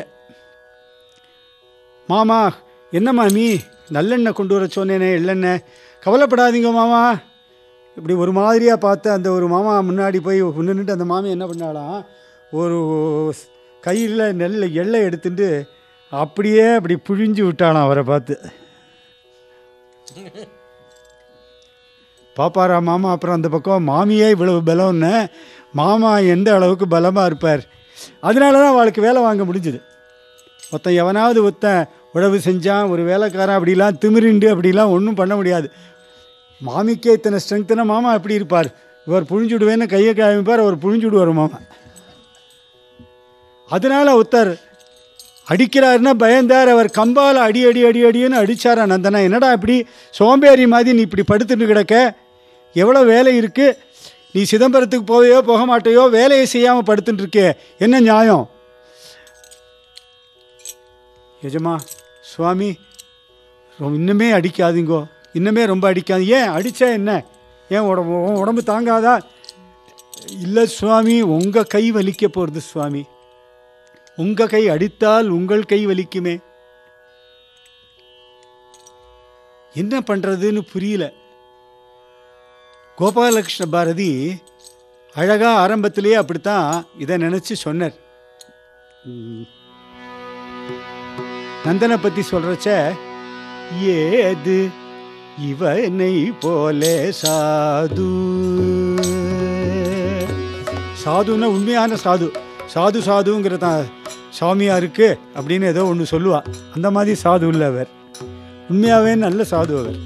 மாமா என்ன மாமி நல்லெண்ணெய் கொண்டு வர சொன்னேனே எள்ளெண்ணெய் கவலைப்படாதீங்க மாமா இப்படி ஒரு மாதிரியாக பார்த்து அந்த ஒரு மாமா முன்னாடி போய் நின்றுட்டு அந்த மாமி என்ன பண்ணாலாம் ஒரு கையில் நெல் எள்ளை எடுத்துட்டு அப்படியே அப்படி புழிஞ்சு விட்டாளாம் அவரை பார்த்து பாப்பாரா மாமா அப்புறம் அந்த பக்கம் மாமியே இவ்வளவு பலம்னு மாமா எந்த அளவுக்கு பலமாக இருப்பார் அதனால தான் அவளுக்கு வேலை வாங்க முடிஞ்சுது ஒருத்தன் எவனாவது ஒருத்தன் உழவு செஞ்சான் ஒரு வேலைக்காரன் அப்படிலாம் திமிரிண்டு அப்படிலாம் ஒன்றும் பண்ண முடியாது மாமிக்கே இத்தனை ஸ்ட்ரென்த்துனா மாமா எப்படி இருப்பார் இவர் புழிஞ்சுடுவேன்னு கையை காமிப்பார் அவர் புழிஞ்சுடுவார் மாமா அதனால ஒருத்தர் அடிக்கிறாருன்னா பயந்தார் அவர் கம்பால் அடி அடி அடி அடின்னு அடிச்சாரா நந்தனா என்னடா இப்படி சோம்பேறி மாதிரி நீ இப்படி படுத்துட்டு கிடக்க எவ்வளோ வேலை இருக்கு நீ சிதம்பரத்துக்கு போவையோ போக மாட்டையோ வேலையை செய்யாமல் படுத்துட்டு இருக்கே என்ன நியாயம் எஜமா சுவாமி ரொம்ப இன்னுமே அடிக்காதீங்கோ இன்னுமே ரொம்ப அடிக்காது ஏன் அடித்தா என்ன ஏன் உடம்பு உன் உடம்பு தாங்காதா இல்லை சுவாமி உங்கள் கை வலிக்க போகிறது சுவாமி உங்கள் கை அடித்தால் உங்கள் கை வலிக்குமே என்ன பண்ணுறதுன்னு புரியல கோபாலகிருஷ்ண பாரதி அழகாக ஆரம்பத்திலேயே அப்படித்தான் இதை நினச்சி சொன்னார் ம். நந்தனை பற்றி சொல்கிறச்ச ஏது இவனை போலே சாது சாதுன்னா உண்மையான சாது சாது சாதுங்கிற தான் சாமியாருக்கு அப்படின்னு ஏதோ ஒன்று சொல்லுவா அந்த மாதிரி சாது இல்லை அவர் உண்மையாகவே நல்ல சாது அவர்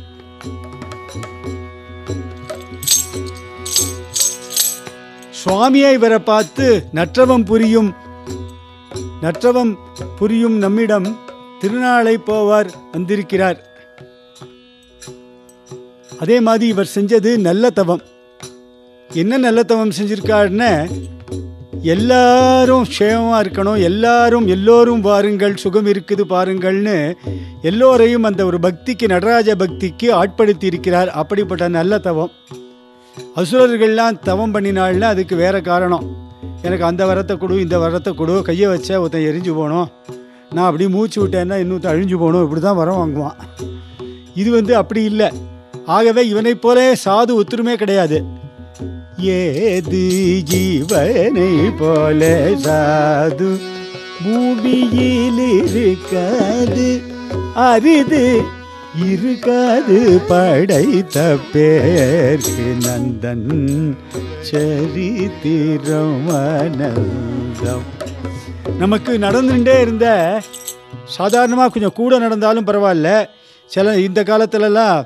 சுவாமியை இவரை பார்த்து நற்றவம் புரியும் நற்றவம் புரியும் நம்மிடம் திருநாளை போவார் வந்திருக்கிறார் அதே மாதிரி இவர் செஞ்சது நல்ல தவம் என்ன நல்ல தவம் செஞ்சிருக்காருன்னு எல்லாரும் க்ஷேமமாக இருக்கணும் எல்லாரும் எல்லோரும் வாருங்கள் சுகம் இருக்குது பாருங்கள்னு எல்லோரையும் அந்த ஒரு பக்திக்கு நடராஜ பக்திக்கு ஆட்படுத்தி இருக்கிறார் அப்படிப்பட்ட நல்ல தவம் அசுரர்கள்லாம் தவம் பண்ணினாள்னா அதுக்கு வேற காரணம் எனக்கு அந்த வரத்தை கொடு இந்த வரத்தை கொடு கையை வச்சா ஒருத்தன் எரிஞ்சு போகணும் நான் அப்படி மூச்சு விட்டேன்னா இன்னொருத்தன் அழிஞ்சு போகணும் இப்படி தான் வரம் வாங்குவான் இது வந்து அப்படி இல்லை ஆகவே இவனைப் போல சாது ஒத்துருமே கிடையாது ஏது ஜீவனை போல சாது பூமியில் இருக்காது அரிது இருக்காது படைத்த பேர்க்கு நந்தன் சரித்திரம் ஆனந்தம் நமக்கு நடந்துட்டே இருந்த சாதாரணமாக கொஞ்சம் கூட நடந்தாலும் பரவாயில்ல சில இந்த காலத்துலலாம்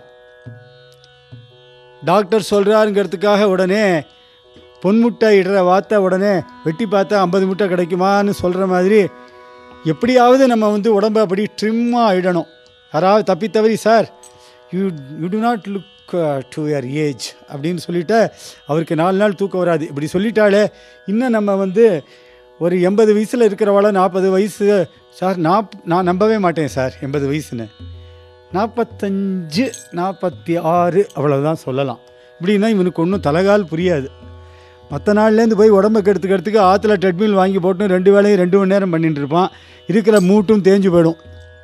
டாக்டர் சொல்கிறாருங்கிறதுக்காக உடனே பொன்முட்டை இடுற வார்த்தை உடனே வெட்டி பார்த்தா ஐம்பது முட்டை கிடைக்குமான்னு சொல்கிற மாதிரி எப்படியாவது நம்ம வந்து உடம்பை அப்படி ட்ரிம்மாக இடணும் யாராவது தப்பி தவறி sir you you do not look to your age அப்படின்னு சொல்லிட்டு அவருக்கு நாலு நாள் தூக்கம் வராது இப்படி சொல்லிட்டாலே இன்னும் நம்ம வந்து ஒரு எண்பது வயசில் இருக்கிறவள நாற்பது வயசு சார் நாப் நான் நம்பவே மாட்டேன் சார் எண்பது வயசுன்னு நாற்பத்தஞ்சு நாற்பத்தி ஆறு அவ்வளவுதான் சொல்லலாம் இப்படின்னா இவனுக்கு ஒன்றும் தலைகால் புரியாது மற்ற நாள்லேருந்து போய் உடம்பை கெடுத்துக்கிறதுக்கு ஆற்றுல ட்ரெட்மில் வாங்கி போட்டு ரெண்டு வேலையும் ரெண்டு மணி நேரம் பண்ணிட்டு இருப்பான் இருக்கிற மூட்டும் தேஞ்சு போயிடும்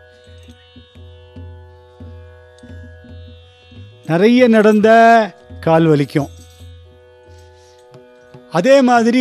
நிறைய நடந்த கால் வலிக்கும் அதே மாதிரி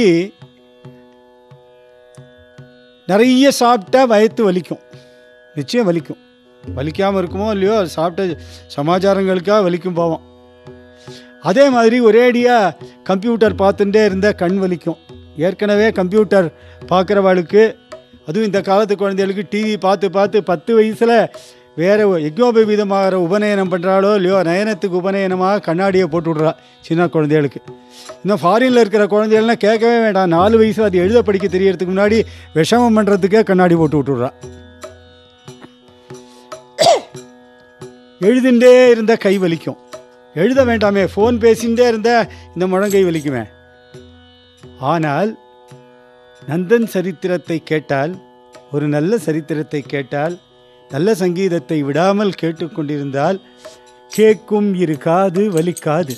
நிறைய சாப்பிட்டா வயிற்று வலிக்கும் நிச்சயம் வலிக்கும் வலிக்காமல் இருக்குமோ இல்லையோ அது சாப்பிட்ட சமாச்சாரங்களுக்காக வலிக்கும் போவோம் அதே மாதிரி ஒரேடியாக கம்ப்யூட்டர் பார்த்துட்டே இருந்த கண் வலிக்கும் ஏற்கனவே கம்ப்யூட்டர் பார்க்குறவாளுக்கு அதுவும் இந்த காலத்து குழந்தைகளுக்கு டிவி பார்த்து பார்த்து பத்து வயசில் வேறு யஜ்னோபவீதமாகிற உபநயனம் பண்ணுறாளோ இல்லையோ நயனத்துக்கு உபநயனமாக கண்ணாடியை போட்டு விட்றா சின்ன குழந்தைகளுக்கு இன்னும் ஃபாரினில் இருக்கிற குழந்தைகள்லாம் கேட்கவே வேண்டாம் நாலு வயசு அது எழுத படிக்க தெரியறதுக்கு முன்னாடி விஷமம் பண்ணுறதுக்கே கண்ணாடி போட்டு விட்டுடுறா எழுதுண்டே இருந்த கை வலிக்கும் எழுத வேண்டாமே ஃபோன் பேசிகிட்டே இருந்த இந்த முழங்கை வலிக்குமே ஆனால் நந்தன் சரித்திரத்தை கேட்டால் ஒரு நல்ல சரித்திரத்தை கேட்டால் நல்ல சங்கீதத்தை விடாமல் கேட்டுக்கொண்டிருந்தால் கேட்கும் இரு காது வலிக்காது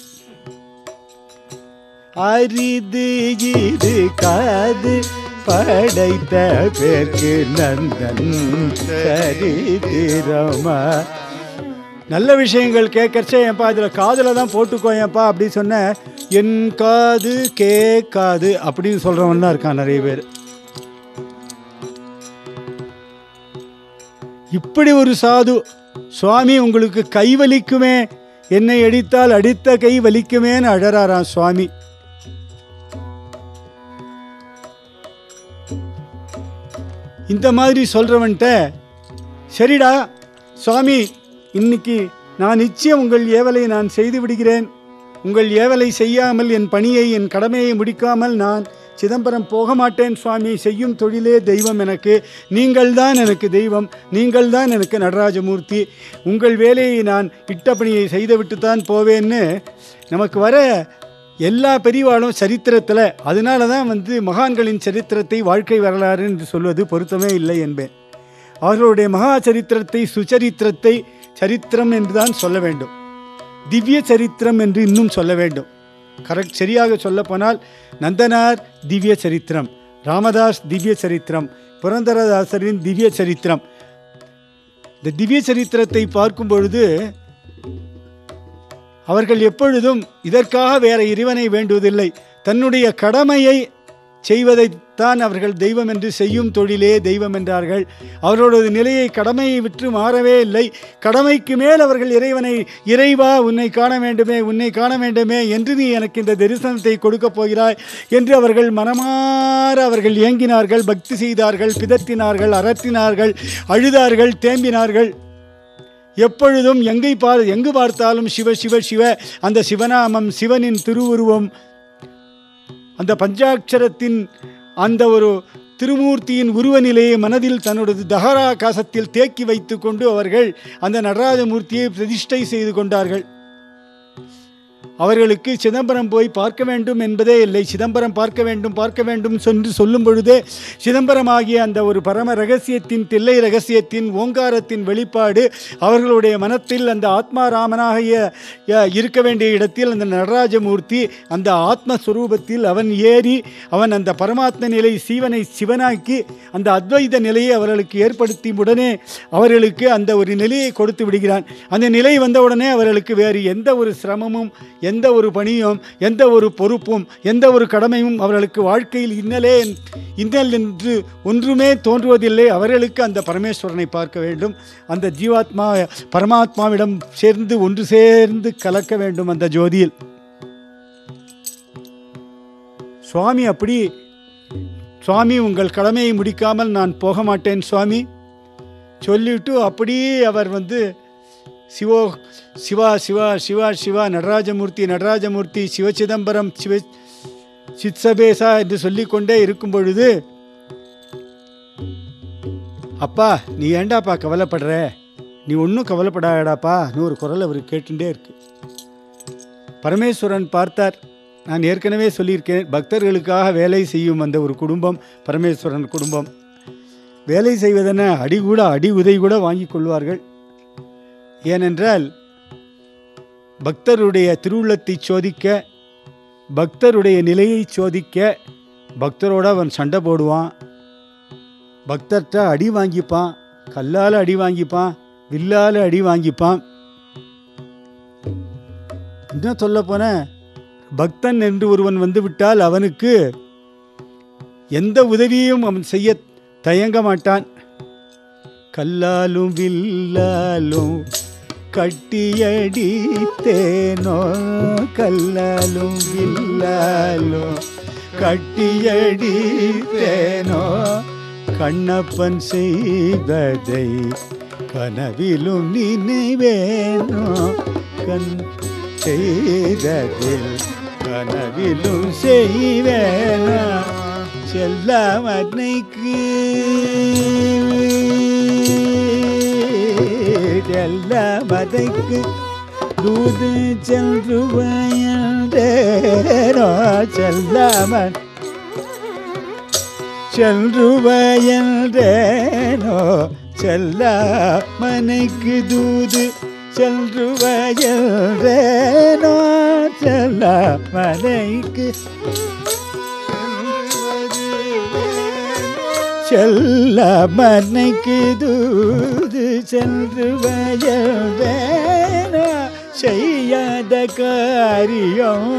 அரிது இது காது படைத்த பேர்க்கு நந்தன் சரித்திரமா நல்ல விஷயங்கள் கேட்கறச்சே ஏன்பா இதில் காதில் தான் போட்டுக்கோ ஏன்பா அப்படி சொன்ன என் காது கேட்காது அப்படின்னு சொல்கிறவன் தான் இருக்கான் நிறைய பேர் இப்படி ஒரு சாது சுவாமி உங்களுக்கு கை வலிக்குமே என்னை அடித்தால் அடித்த கை வலிக்குமேன்னு அழறாராம் சுவாமி இந்த மாதிரி சொல்கிறவன்ட்ட சரிடா சுவாமி இன்னைக்கு நான் நிச்சயம் உங்கள் ஏவலை நான் செய்து விடுகிறேன் உங்கள் ஏவலை செய்யாமல் என் பணியை என் கடமையை முடிக்காமல் நான் சிதம்பரம் போக மாட்டேன் சுவாமி செய்யும் தொழிலே தெய்வம் எனக்கு நீங்கள்தான் எனக்கு தெய்வம் நீங்கள்தான் எனக்கு நடராஜமூர்த்தி உங்கள் வேலையை நான் இட்ட பணியை செய்துவிட்டுத்தான் போவேன்னு நமக்கு வர எல்லா பெரியவாளும் சரித்திரத்தில் அதனால தான் வந்து மகான்களின் சரித்திரத்தை வாழ்க்கை வரலாறு என்று சொல்வது பொருத்தமே இல்லை என்பேன் அவர்களுடைய மகா சரித்திரத்தை சுச்சரித்திரத்தை சரித்திரம் என்று தான் சொல்ல வேண்டும் திவ்ய சரித்திரம் என்று இன்னும் சொல்ல வேண்டும் கரெக்ட் சரியாக சொல்லப்போனால் நந்தனார் திவ்ய சரித்திரம் ராமதாஸ் திவ்ய சரித்திரம் புரந்தரதாசரின் திவ்ய சரித்திரம் இந்த திவ்ய சரித்திரத்தை பார்க்கும் பொழுது அவர்கள் எப்பொழுதும் இதற்காக வேற இறைவனை வேண்டுவதில்லை தன்னுடைய கடமையை செய்வதைத்தான் அவர்கள் தெய்வம் என்று செய்யும் தொழிலே தெய்வம் என்றார்கள் அவர்களது நிலையை கடமையை விற்று மாறவே இல்லை கடமைக்கு மேல் அவர்கள் இறைவனை இறைவா உன்னை காண வேண்டுமே உன்னை காண வேண்டுமே என்று நீ எனக்கு இந்த தரிசனத்தை கொடுக்கப் போகிறாய் என்று அவர்கள் மனமாற அவர்கள் ஏங்கினார்கள் பக்தி செய்தார்கள் பிதற்றினார்கள் அரற்றினார்கள் அழுதார்கள் தேம்பினார்கள் எப்பொழுதும் எங்கை பார் எங்கு பார்த்தாலும் சிவ சிவ சிவ அந்த சிவநாமம் சிவனின் திருவுருவம் அந்த பஞ்சாட்சரத்தின் அந்த ஒரு திருமூர்த்தியின் உருவ நிலையை மனதில் தன்னோடது தகராகாசத்தில் தேக்கி வைத்துக்கொண்டு அவர்கள் அந்த நடராஜமூர்த்தியை பிரதிஷ்டை செய்து கொண்டார்கள் அவர்களுக்கு சிதம்பரம் போய் பார்க்க வேண்டும் என்பதே இல்லை சிதம்பரம் பார்க்க வேண்டும் பார்க்க வேண்டும் என்று சொல்லும் பொழுதே சிதம்பரம் ஆகிய அந்த ஒரு பரம ரகசியத்தின் தில்லை ரகசியத்தின் ஓங்காரத்தின் வெளிப்பாடு அவர்களுடைய மனத்தில் அந்த ஆத்மாராமனாகிய அஹ், இருக்க வேண்டிய இடத்தில் அந்த நடராஜமூர்த்தி அந்த ஆத்மஸ்வரூபத்தில் அவன் ஏறி அவன் அந்த பரமாத்ம நிலை சீவனை சிவனாக்கி அந்த அத்வைத நிலையை அவர்களுக்கு ஏற்படுத்தி உடனே அவர்களுக்கு அந்த ஒரு நிலையை கொடுத்து விடுகிறான் அந்த நிலை வந்தவுடனே அவர்களுக்கு வேறு எந்த ஒரு சிரமமும் எந்த ஒரு பணியும் எந்த ஒரு பொறுப்பும் எந்த ஒரு கடமையும் அவர்களுக்கு வாழ்க்கையில் இன்னலே இன்னல் என்று ஒன்றுமே தோன்றுவதில்லை அவர்களுக்கு அந்த பரமேஸ்வரனை பார்க்க வேண்டும் அந்த ஜீவாத்மா பரமாத்மாவிடம் சேர்ந்து ஒன்று சேர்ந்து கலக்க வேண்டும் அந்த ஜோதியில் சுவாமி அப்படி சுவாமி உங்கள் கடமையை முடிக்காமல் நான் போக மாட்டேன் சுவாமி சொல்லிவிட்டு அப்படியே அவர் வந்து சிவோ சிவா சிவா சிவா சிவா நடராஜமூர்த்தி நடராஜமூர்த்தி சிவசிதம்பரம் சிவ சித்சபேசா என்று சொல்லிக்கொண்டே இருக்கும் பொழுது அப்பா நீ ஏண்டாப்பா கவலைப்படுற நீ ஒன்றும் கவலைப்படாடாப்பா ஒரு குரல் அவர் கேட்டுட்டே இருக்கு பரமேஸ்வரன் பார்த்தார் நான் ஏற்கனவே சொல்லியிருக்கேன் பக்தர்களுக்காக வேலை செய்யும் அந்த ஒரு குடும்பம் பரமேஸ்வரன் குடும்பம் வேலை செய்வதென அடி கூட அடி உதை கூட வாங்கிக் கொள்வார்கள் ஏனென்றால் பக்தருடைய திருவுள்ளத்தை சோதிக்க பக்தருடைய நிலையை சோதிக்க பக்தரோட அவன் சண்டை போடுவான் பக்தர்கிட்ட அடி வாங்கிப்பான் கல்லால் அடி வாங்கிப்பான் வில்லால் அடி வாங்கிப்பான் இன்னும் சொல்ல போன பக்தன் என்று ஒருவன் வந்து விட்டால் அவனுக்கு எந்த உதவியும் அவன் செய்ய தயங்க மாட்டான் கல்லாலும் வில்லாலும் கட்டியடித்தேனோ கல்லாலும் வில்லாலும் கட்டியடித்தேனோ கண்ணப்பன் செய்ததை கனவிலும் நினைவேனோ கண் செய்ததில் கனவிலும் செய்வேனோ செல்லமன்னைக்கு செல்லமதைக்கு தூது சென்று வயந்தேனோ செல்லமன் சென்று வயந்தேனோ செல்ல மனைக்கு தூது சென்று வயந்தேனோ செல்ல மனைக்கு செல்ல மனைக்கு தூது சென்று வயந்தேனோ செய்யாத காரியம்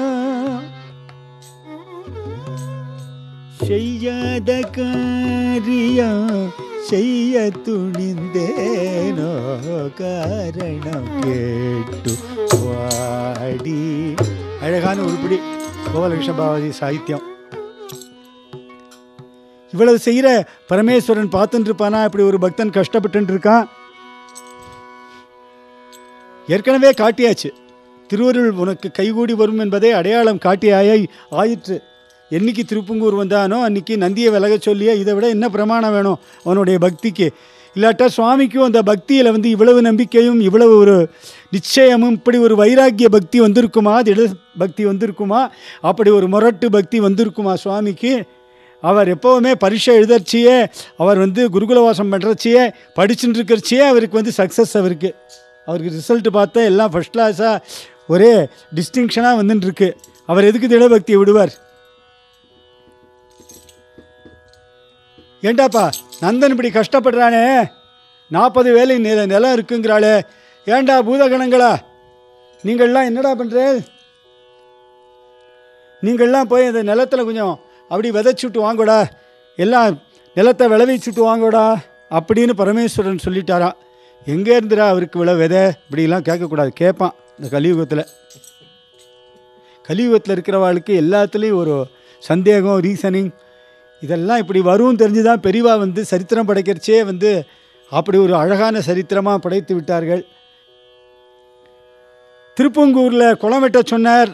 செய்யாத காரியம் செய்ய துணிந்தேனோ காரணம் கேட்டு வாடி அழகான உருப்படி கோவலகிருஷ்ண பாவாதி சாகித்யம் இவ்வளவு செய்கிற பரமேஸ்வரன் பார்த்துட்டு இருப்பானா இப்படி ஒரு பக்தன் கஷ்டப்பட்டு இருக்கான் ஏற்கனவே காட்டியாச்சு திருவருள் உனக்கு கைகூடி வரும் என்பதை அடையாளம் காட்டியாய் ஆயிற்று என்னைக்கு திருப்பங்கூர் வந்தானோ அன்னைக்கு நந்தியை விலக சொல்லியே இதை விட என்ன பிரமாணம் வேணும் அவனுடைய பக்திக்கு இல்லாட்டா சுவாமிக்கும் அந்த பக்தியில் வந்து இவ்வளவு நம்பிக்கையும் இவ்வளவு ஒரு நிச்சயமும் இப்படி ஒரு வைராக்கிய பக்தி வந்திருக்குமா திட பக்தி வந்திருக்குமா அப்படி ஒரு முரட்டு பக்தி வந்திருக்குமா சுவாமிக்கு அவர் எப்போவுமே பரீட்சை எழுதறச்சியே அவர் வந்து குருகுலவாசம் பண்ணுறச்சியே படிச்சுட்டு இருக்கிறச்சியே அவருக்கு வந்து சக்ஸஸ் அவருக்கு அவருக்கு ரிசல்ட் பார்த்தா எல்லாம் ஃபஸ்ட் கிளாஸாக ஒரே டிஸ்டிங்ஷனாக வந்துட்டு இருக்கு அவர் எதுக்கு திடபக்தியை விடுவார் ஏண்டாப்பா நந்தன் இப்படி கஷ்டப்படுறானே நாற்பது வேலை நில நிலம் இருக்குங்கிறாளே ஏண்டா பூதகணங்களா நீங்கள்லாம் என்னடா பண்ணுற நீங்கள்லாம் போய் அந்த நிலத்தில் கொஞ்சம் அப்படி விதைச்சுட்டு வாங்கோடா எல்லாம் நிலத்தை விளைவிச்சுட்டு வாங்கோடா அப்படின்னு பரமேஸ்வரன் சொல்லிட்டாராம் எங்கே இருந்துடா அவருக்கு விளை விதை இப்படிலாம் கேட்கக்கூடாது கேட்பான் இந்த கலியுகத்தில் கலியுகத்தில் இருக்கிறவாளுக்கு எல்லாத்துலேயும் ஒரு சந்தேகம் ரீசனிங் இதெல்லாம் இப்படி வரும் தெரிஞ்சு தான் பெரியவா வந்து சரித்திரம் படைக்கிறச்சே வந்து அப்படி ஒரு அழகான சரித்திரமாக படைத்து விட்டார்கள் திருப்பங்கூரில் குளம் வெட்ட சொன்னார்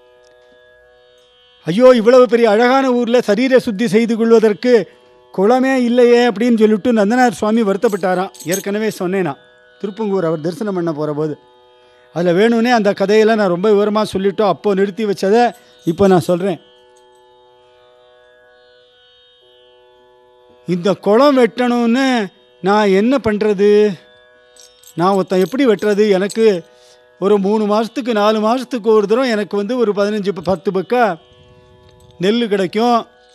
ஐயோ இவ்வளவு பெரிய அழகான ஊரில் சரீர சுத்தி செய்து கொள்வதற்கு குளமே இல்லையே அப்படின்னு சொல்லிட்டு நந்தனார் சுவாமி வருத்தப்பட்டாராம் ஏற்கனவே சொன்னேனா திருப்பங்கூர் அவர் தரிசனம் பண்ண போகிற போது அதில் வேணும்னே அந்த கதையெல்லாம் நான் ரொம்ப விவரமாக சொல்லிட்டோம் அப்போ நிறுத்தி வச்சதை இப்போ நான் சொல்கிறேன் இந்த குளம் வெட்டணும்னு நான் என்ன பண்ணுறது நான் ஒருத்தன் எப்படி வெட்டுறது எனக்கு ஒரு மூணு மாதத்துக்கு நாலு மாதத்துக்கு ஒரு தரம் எனக்கு வந்து ஒரு பதினஞ்சு ப- பத்து பக்கா நெல் கிடைக்கும்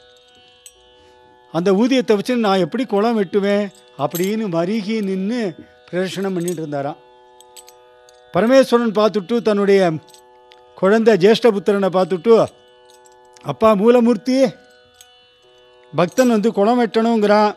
அந்த ஊதியத்தை வச்சு நான் எப்படி குளம் வெட்டுவேன் அப்படின்னு மருகி நின்று பிரதர்ஷனம் பண்ணிட்டு இருந்தாராம் பரமேஸ்வரன் பார்த்துட்டு தன்னுடைய குழந்தை ஜேஷ்டபுத்திரனை பார்த்துட்டு அப்பா மூலமூர்த்தி பக்தன் வந்து குளம் வெட்டணுங்கிறான்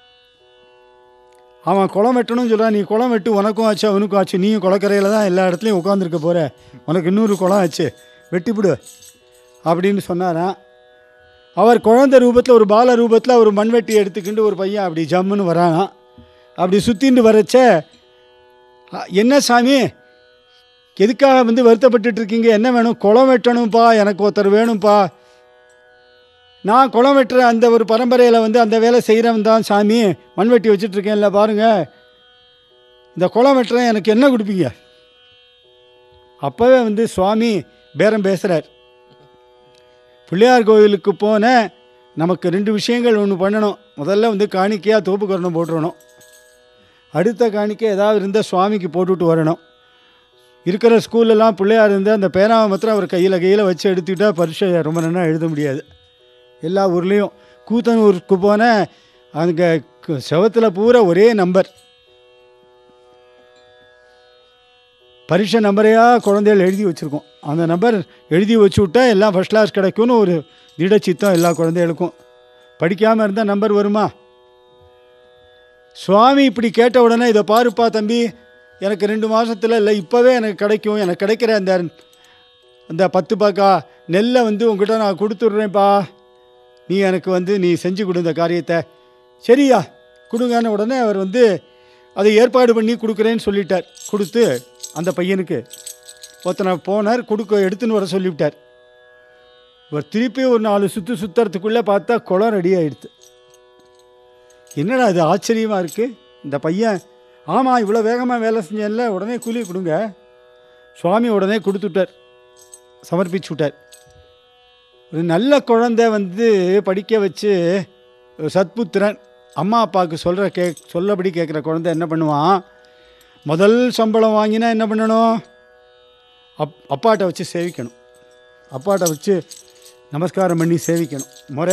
அவன் குளம் வெட்டணும்னு சொல்கிறான் நீ குளம் வெட்டு உனக்கும் ஆச்சு அவனுக்கும் ஆச்சு நீயும் குளக்கரையில் தான் எல்லா இடத்துலையும் உட்காந்துருக்க போகிற உனக்கு இன்னொரு குளம் ஆச்சு வெட்டிவிடு அப்படின்னு சொன்னாராம் அவர் குழந்தை ரூபத்தில் ஒரு பால ரூபத்தில் ஒரு மண்வெட்டி எடுத்துக்கிண்டு ஒரு பையன் அப்படி ஜம்முன்னு வரானாம் அப்படி சுற்றிண்டு வரச்ச "அ, என்ன சாமி எதுக்காக வந்து வருத்தப்பட்டுட்டு இருக்கீங்க என்ன வேணும் குளம் வெட்டணும்ப்பா எனக்கு ஒருத்தர் வேணும்ப்பா நான் குளம் வெட்டுற அந்த ஒரு பரம்பரையில் வந்து அந்த வேலை செய்கிறவன் தான் சாமி மண்வெட்டி வச்சுட்ருக்கேன்ல பாருங்கள் இந்த குளம் வெட்டுறேன் எனக்கு என்ன கொடுப்பீங்க அப்போவே வந்து சுவாமி பேரம் பேசுகிறார் பிள்ளையார் கோவிலுக்கு போன நமக்கு ரெண்டு விஷயங்கள் ஒன்று பண்ணணும் முதல்ல வந்து காணிக்கையாக தோப்புக்கரணம் போட்டுறணும் அடுத்த காணிக்கை ஏதாவது இருந்தால் சுவாமிக்கு போட்டுவிட்டு வரணும் இருக்கிற ஸ்கூல்லலாம் பிள்ளையார் இருந்தால் அந்த பேனாவை மாத்திரம் அவர் கையில் கையில் வச்சு எடுத்துக்கிட்டால் பரீட்சை ரொம்ப நல்லா எழுத முடியாது எல்லா ஊர்லேயும் கூத்தனூருக்கு போன அங்கே செவத்தில் பூரா ஒரே நம்பர் பரீட்சை நம்பரையாக குழந்தைகள் எழுதி வச்சுருக்கோம் அந்த நம்பர் எழுதி வச்சு விட்டா எல்லாம் ஃபஸ்ட் கிளாஸ் கிடைக்கும்னு ஒரு திடச்சித்தம் எல்லா குழந்தைகளுக்கும் படிக்காமல் இருந்தால் நம்பர் வருமா சுவாமி இப்படி கேட்ட உடனே இதை பாருப்பா தம்பி எனக்கு ரெண்டு மாதத்தில் இல்லை இப்போவே எனக்கு கிடைக்கும் எனக்கு கிடைக்கிற அந்த அந்த பத்து பாக்கா நெல்லை வந்து உங்ககிட்ட நான் கொடுத்துட்றேன்ப்பா நீ எனக்கு வந்து நீ செஞ்சு கொடு இந்த காரியத்தை சரியா கொடுங்கன்னு உடனே அவர் வந்து அதை ஏற்பாடு பண்ணி கொடுக்குறேன்னு சொல்லிட்டார் கொடுத்து அந்த பையனுக்கு ஒருத்தனை போனார் கொடுக்க எடுத்துன்னு வர சொல்லிவிட்டார் இவர் திருப்பி ஒரு நாலு சுற்று சுற்றுறதுக்குள்ளே பார்த்தா குளம் ரெடி ஆயிடுது என்னடா இது ஆச்சரியமாக இருக்குது இந்த பையன் ஆமாம் இவ்வளோ வேகமாக வேலை செஞ்சேன்ல உடனே கூலி கொடுங்க சுவாமி உடனே கொடுத்துட்டார் சமர்ப்பிச்சு விட்டார் ஒரு நல்ல குழந்தை வந்து படிக்க வச்சு ஒரு சத்புத்திரன் அம்மா அப்பாவுக்கு சொல்கிற கே சொல்லபடி கேட்குற குழந்தை என்ன பண்ணுவான் முதல் சம்பளம் வாங்கினா என்ன பண்ணணும் அப் அப்பாட்ட வச்சு சேவிக்கணும் அப்பாட்ட வச்சு நமஸ்காரம் பண்ணி சேவிக்கணும் முறை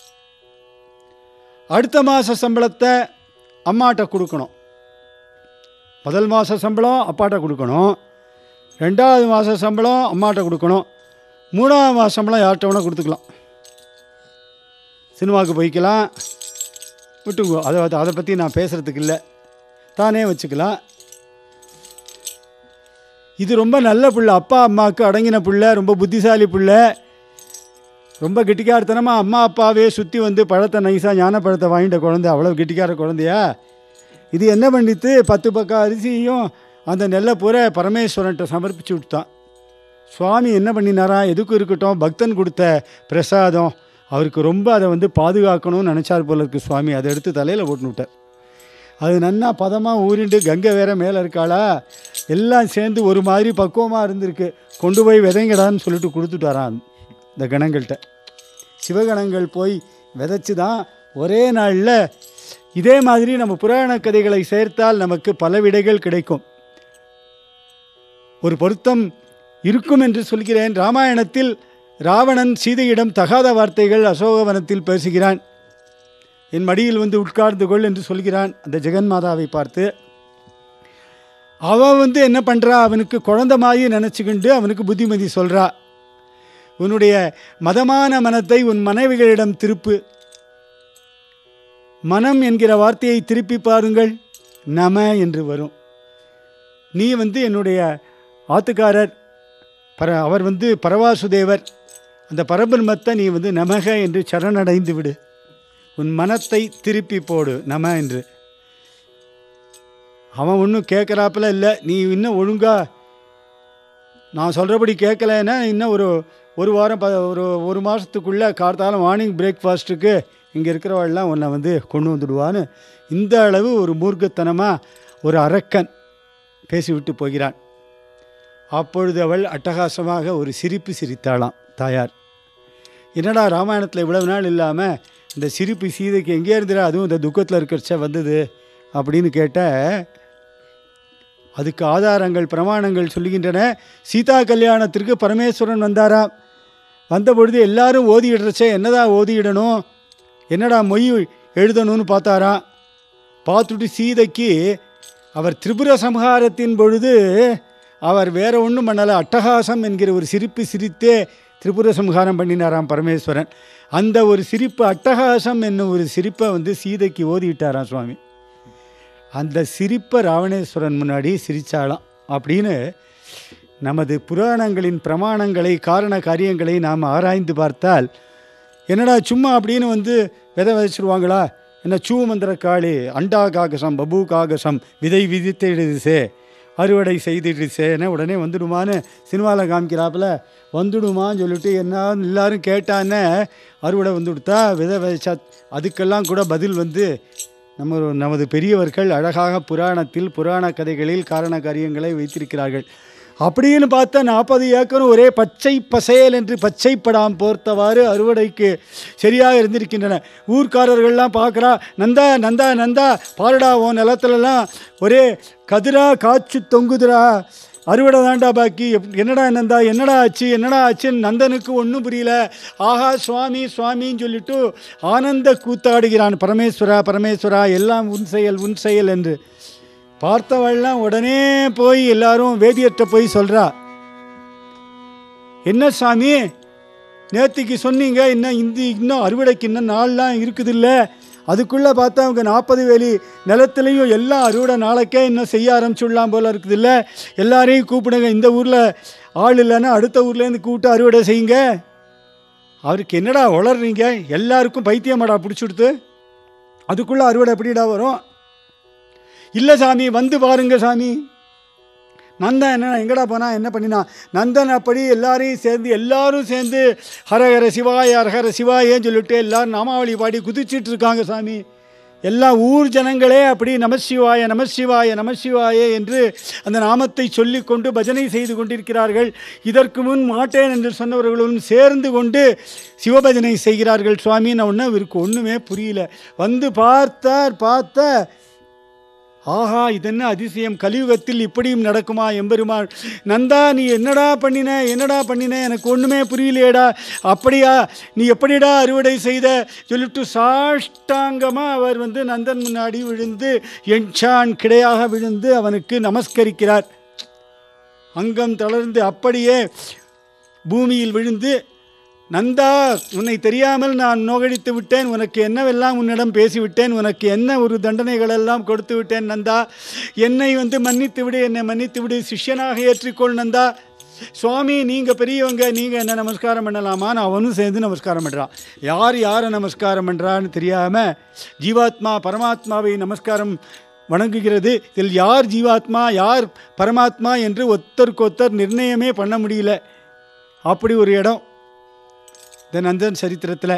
அடுத்த மாத சம்பளத்தை அம்மாட்ட கொடுக்கணும் முதல் மாத சம்பளம் அப்பாட்ட கொடுக்கணும் ரெண்டாவது மாத சம்பளம் அம்மாட்ட கொடுக்கணும் மூணாவது மாத சம்பளம் யார்கிட்ட வேணால் கொடுத்துக்கலாம் சினிமாவுக்கு போய்க்கலாம் விட்டுங்கோ அதை அதை- அதை பற்றி நான் பேசுகிறதுக்கு இல்லை தானே வச்சுக்கலாம் இது ரொம்ப நல்ல பிள்ளை அப்பா அம்மாவுக்கு அடங்கின பிள்ளை ரொம்ப புத்திசாலி பிள்ளை ரொம்ப கெட்டிக்காரத்தனமாக அம்மா அப்பாவே சுற்றி வந்து பழத்தை நைஸாக ஞான பழத்தை வாங்கிட்ட குழந்தை அவ்வளோ கெட்டிக்கார குழந்தையா இது என்ன பண்ணிட்டு பத்து பக்கம் அரிசியும் அந்த நெல்லை பூரா பரமேஸ்வரன்ட்ட சமர்ப்பிச்சு விட்டான் சுவாமி என்ன பண்ணினாரா எதுக்கும் இருக்கட்டும் பக்தன் கொடுத்த பிரசாதம் அவருக்கு ரொம்ப அதை வந்து பாதுகாக்கணும்னு நினச்சார் போல இருக்கு சுவாமி அதை எடுத்து தலையில் போட்டுன்னு விட்டார் அது நன்னா பதமாக ஊறிண்டு கங்கை வேற மேலே இருக்காளா எல்லாம் சேர்ந்து ஒரு மாதிரி பக்குவமாக இருந்திருக்கு கொண்டு போய் விதைங்கடான்னு சொல்லிட்டு கொடுத்துட்டாரான் இந்த கணங்கள்கிட்ட சிவகணங்கள் போய் விதைச்சு தான் ஒரே நாளில் இதே மாதிரி நம்ம புராண கதைகளை சேர்த்தால் நமக்கு பல விடைகள் கிடைக்கும் ஒரு பொருத்தம் இருக்கும் என்று சொல்கிறேன் ராமாயணத்தில் ராவணன் சீதையிடம் தகாத வார்த்தைகள் அசோகவனத்தில் பேசுகிறான் என் மடியில் வந்து உட்கார்ந்து கொள் என்று சொல்கிறான் அந்த ஜெகன்மாதாவை பார்த்து அவன் வந்து என்ன பண்ணுறா அவனுக்கு குழந்த மாதிரி நினச்சிக்கிண்டு அவனுக்கு புத்திமதி சொல்கிறா உன்னுடைய மதமான மனத்தை உன் மனைவிகளிடம் திருப்பு மனம் என்கிற வார்த்தையை திருப்பி பாருங்கள் நம என்று வரும் நீ வந்து என்னுடைய ஆத்துக்காரர் பர அவர் வந்து பரவாசுதேவர் அந்த பரபிரம்மத்தை நீ வந்து நமக என்று சரணடைந்து விடு உன் மனத்தை திருப்பி போடு நம என்று அவன் ஒன்றும் கேட்குறாப்புல இல்லை நீ இன்னும் ஒழுங்கா நான் சொல்கிறபடி கேட்கலன்னா இன்னும் ஒரு ஒரு வாரம் ப ஒரு ஒரு மாதத்துக்குள்ளே கார்த்தாலம் மார்னிங் பிரேக்ஃபாஸ்ட்டுக்கு இங்கே இருக்கிறவள்லாம் உன்னை வந்து கொண்டு வந்துடுவான்னு இந்த அளவு ஒரு மூர்க்கத்தனமாக ஒரு அரக்கன் பேசிவிட்டு போகிறான் அப்பொழுது அவள் அட்டகாசமாக ஒரு சிரிப்பு சிரித்தாளாம் தாயார் என்னடா ராமாயணத்தில் இவ்வளவு நாள் இல்லாமல் இந்த சிரிப்பு சீதைக்கு எங்கே இருந்துடா அதுவும் இந்த துக்கத்தில் இருக்கிறச்ச வந்தது அப்படின்னு கேட்ட அதுக்கு ஆதாரங்கள் பிரமாணங்கள் சொல்லுகின்றன சீதா கல்யாணத்திற்கு பரமேஸ்வரன் வந்தாராம் வந்தபொழுது எல்லாரும் ஓதிடுறச்சே என்னடா ஓதிடணும் என்னடா மொய் எழுதணும்னு பார்த்தாராம் பார்த்துட்டு சீதைக்கு அவர் திரிபுர சம்ஹாரத்தின் பொழுது அவர் வேற ஒன்றும் பண்ணலை அட்டகாசம் என்கிற ஒரு சிரிப்பு சிரித்தே திரிபுர சம்ஹாரம் பண்ணினாராம் பரமேஸ்வரன் அந்த ஒரு சிரிப்பு அட்டகாசம் என்னும் ஒரு சிரிப்பை வந்து சீதைக்கு ஓதிட்டாராம் சுவாமி அந்த சிரிப்பை ராவணேஸ்வரன் முன்னாடி சிரிச்சாளாம் அப்படின்னு நமது புராணங்களின் பிரமாணங்களை காரண காரியங்களை நாம் ஆராய்ந்து பார்த்தால் என்னடா சும்மா அப்படின்னு வந்து விதை விதைச்சிருவாங்களா என்ன சூ மந்திர காளி அண்டா காகசம் பபு காகசம் விதை விதித்திடுசே அறுவடை செய்திடுசேன்னு உடனே வந்துடுமான்னு சினிமாவில் காமிக்கிறாப்புல வந்துடுமான்னு சொல்லிட்டு என்ன எல்லாரும் கேட்டானே அறுவடை வந்து கொடுத்தா விதை விதைச்சா அதுக்கெல்லாம் கூட பதில் வந்து நம்ம நமது பெரியவர்கள் அழகாக புராணத்தில் புராண கதைகளில் காரண காரியங்களை வைத்திருக்கிறார்கள் அப்படின்னு பார்த்தா நாற்பது ஏக்கரும் ஒரே பச்சை பசேல் என்று பச்சைப்படாம் போர்த்தவாறு அறுவடைக்கு சரியாக இருந்திருக்கின்றன ஊர்க்காரர்கள்லாம் பார்க்குறா நந்தா நந்தா நந்தா பாருடா உன் நிலத்துலலாம் ஒரே கதிரா காய்ச்சி தொங்குதுடா அறுவடை தாண்டா பாக்கி எப்- என்னடா நந்தா என்னடா ஆச்சு என்னடா ஆச்சுன்னு நந்தனுக்கு ஒன்றும் புரியல ஆஹா சுவாமி சுவாமின்னு சொல்லிட்டு ஆனந்த கூத்தாடுகிறான் பரமேஸ்வரா பரமேஸ்வரா எல்லாம் உன் செயல் உன் செயல் என்று பார்த்தவள்லாம் உடனே போய் எல்லாரும் வேதியர்கிட்ட போய் சொல்றா என்ன சாமி நேத்திக்கு சொன்னீங்க இன்னும் இந்த இன்னும் அறுவடைக்கு இன்னும் நாள்லாம் இருக்குதில்ல அதுக்குள்ளே பார்த்தா அவங்க நாற்பது வேலி நிலத்துலையும் எல்லாம் அறுவடை நாளைக்கே இன்னும் செய்ய ஆரம்பிச்சுடலாம் போல இருக்குதுல்ல எல்லாரையும் கூப்பிடுங்க இந்த ஊரில் ஆள் இல்லைன்னா அடுத்த ஊர்லேருந்து கூப்பிட்டு அறுவடை செய்யுங்க அவருக்கு என்னடா வளர்றீங்க எல்லாருக்கும் பைத்தியமாடா பிடிச்சுடுத்து அதுக்குள்ளே அறுவடை எப்படிடா வரும் இல்லை சாமி வந்து பாருங்க சாமி நந்தன் என்ன எங்கடா போனா என்ன பண்ணினா நந்தன் அப்படி எல்லாரையும் சேர்ந்து எல்லாரும் சேர்ந்து ஹரஹர சிவாய ஹரஹர சிவாயேன்னு சொல்லிட்டு எல்லாரும் நாமாவளி பாடி குதிச்சிட்டு இருக்காங்க சாமி எல்லா ஊர் ஜனங்களே அப்படி நமசிவாய நமசிவாய நமசிவாய என்று அந்த நாமத்தை சொல்லிக்கொண்டு பஜனை செய்து கொண்டிருக்கிறார்கள் இதற்கு முன் மாட்டேன் என்று சொன்னவர்களும் சேர்ந்து கொண்டு சிவபஜனை செய்கிறார்கள் சுவாமி நான் ஒன்றும் இவருக்கு ஒன்றுமே புரியல வந்து பார்த்தார் பார்த்த ஆஹா இதென்ன அதிசயம் கலியுகத்தில் இப்படியும் நடக்குமா எம்பெருமாள் நந்தா நீ என்னடா பண்ணின என்னடா பண்ணின எனக்கு ஒன்றுமே புரியலையேடா அப்படியா நீ எப்படிடா அறுவடை செய்த சொல்லிட்டு சாஷ்டாங்கமாக அவர் வந்து நந்தன் முன்னாடி விழுந்து எண்சான் கிடையாக விழுந்து அவனுக்கு நமஸ்கரிக்கிறார் அங்கம் தளர்ந்து அப்படியே பூமியில் விழுந்து நந்தா உன்னை தெரியாமல் நான் நோகடித்து விட்டேன் உனக்கு என்னவெல்லாம் உன்னிடம் பேசிவிட்டேன் உனக்கு என்ன ஒரு தண்டனைகள் எல்லாம் கொடுத்து விட்டேன் நந்தா என்னை வந்து மன்னித்து விடு என்னை மன்னித்து விடு சிஷ்யனாக ஏற்றுக்கொள் நந்தா சுவாமி நீங்கள் பெரியவங்க நீங்கள் என்ன நமஸ்காரம் பண்ணலாமான்னு அவனும் சேர்ந்து நமஸ்காரம் பண்ணுறான் யார் யாரை நமஸ்காரம் பண்ணுறான்னு தெரியாமல் ஜீவாத்மா பரமாத்மாவை நமஸ்காரம் வணங்குகிறது இதில் யார் ஜீவாத்மா யார் பரமாத்மா என்று ஒத்தருக்கொத்தர் நிர்ணயமே பண்ண முடியல அப்படி ஒரு இடம் இந்த நந்தன் சரித்திரத்தில்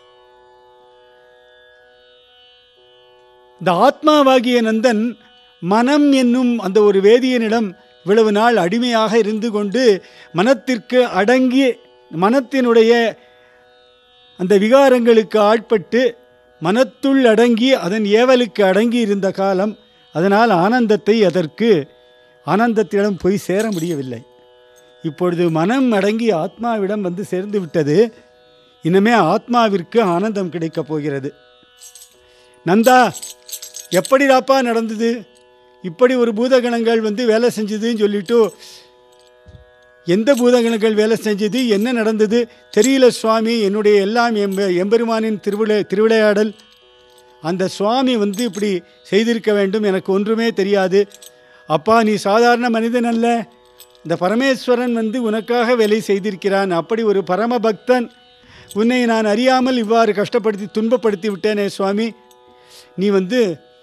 இந்த ஆத்மாவாகிய நந்தன் மனம் என்னும் அந்த ஒரு வேதியனிடம் இவ்வளவு நாள் அடிமையாக இருந்து கொண்டு மனத்திற்கு அடங்கி மனத்தினுடைய அந்த விகாரங்களுக்கு ஆட்பட்டு மனத்துள் அடங்கி அதன் ஏவலுக்கு அடங்கி இருந்த காலம் அதனால் ஆனந்தத்தை அதற்கு ஆனந்தத்திடம் போய் சேர முடியவில்லை இப்பொழுது மனம் அடங்கி ஆத்மாவிடம் வந்து சேர்ந்து விட்டது இனிமே ஆத்மாவிற்கு ஆனந்தம் கிடைக்கப் போகிறது நந்தா எப்படிடாப்பா நடந்தது இப்படி ஒரு பூதகணங்கள் வந்து வேலை செஞ்சுதுன்னு சொல்லிட்டு எந்த பூதகணங்கள் வேலை செஞ்சது என்ன நடந்தது தெரியல சுவாமி என்னுடைய எல்லாம் எம்ப எம்பெருமானின் திருவிழா திருவிளையாடல் அந்த சுவாமி வந்து இப்படி செய்திருக்க வேண்டும் எனக்கு ஒன்றுமே தெரியாது அப்பா நீ சாதாரண மனிதன் அல்ல இந்த பரமேஸ்வரன் வந்து உனக்காக வேலை செய்திருக்கிறான் அப்படி ஒரு பரம பக்தன் உன்னை நான் அறியாமல் இவ்வாறு கஷ்டப்படுத்தி துன்பப்படுத்தி விட்டேனே சுவாமி நீ வந்து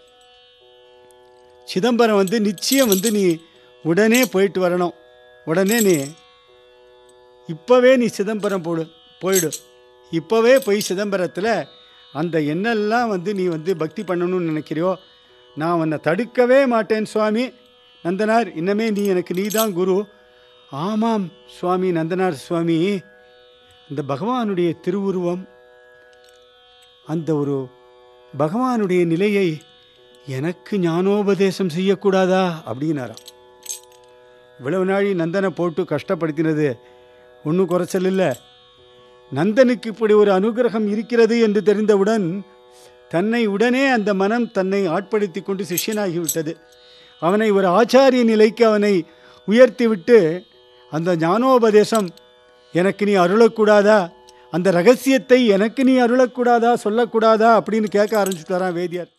சிதம்பரம் வந்து நிச்சயம் வந்து நீ உடனே போயிட்டு வரணும் உடனே நீ இப்போவே நீ சிதம்பரம் போடு போயிடு இப்போவே போய் சிதம்பரத்தில் அந்த என்னெல்லாம் வந்து நீ வந்து பக்தி பண்ணணும்னு நினைக்கிறியோ நான் உன்னை தடுக்கவே மாட்டேன் சுவாமி நந்தனார் இன்னமே நீ எனக்கு நீ தான் குரு ஆமாம் சுவாமி நந்தனார் சுவாமி அந்த பகவானுடைய திருவுருவம் அந்த ஒரு பகவானுடைய நிலையை எனக்கு ஞானோபதேசம் செய்யக்கூடாதா அப்படின்னாராம் இவ்வளவு நாழி நந்தனை போட்டு கஷ்டப்படுத்தினது ஒன்றும் குறைச்சல் இல்லை நந்தனுக்கு இப்படி ஒரு அனுகிரகம் இருக்கிறது என்று தெரிந்தவுடன் தன்னை உடனே அந்த மனம் தன்னை ஆட்படுத்தி கொண்டு சிஷ்யனாகிவிட்டது அவனை ஒரு ஆச்சாரிய நிலைக்கு அவனை உயர்த்திவிட்டு அந்த ஞானோபதேசம் எனக்கு நீ அருளக்கூடாதா அந்த ரகசியத்தை எனக்கு நீ அருளக்கூடாதா சொல்லக்கூடாதா அப்படின்னு கேட்க ஆரம்பிச்சுட்டாரான் வேதியார்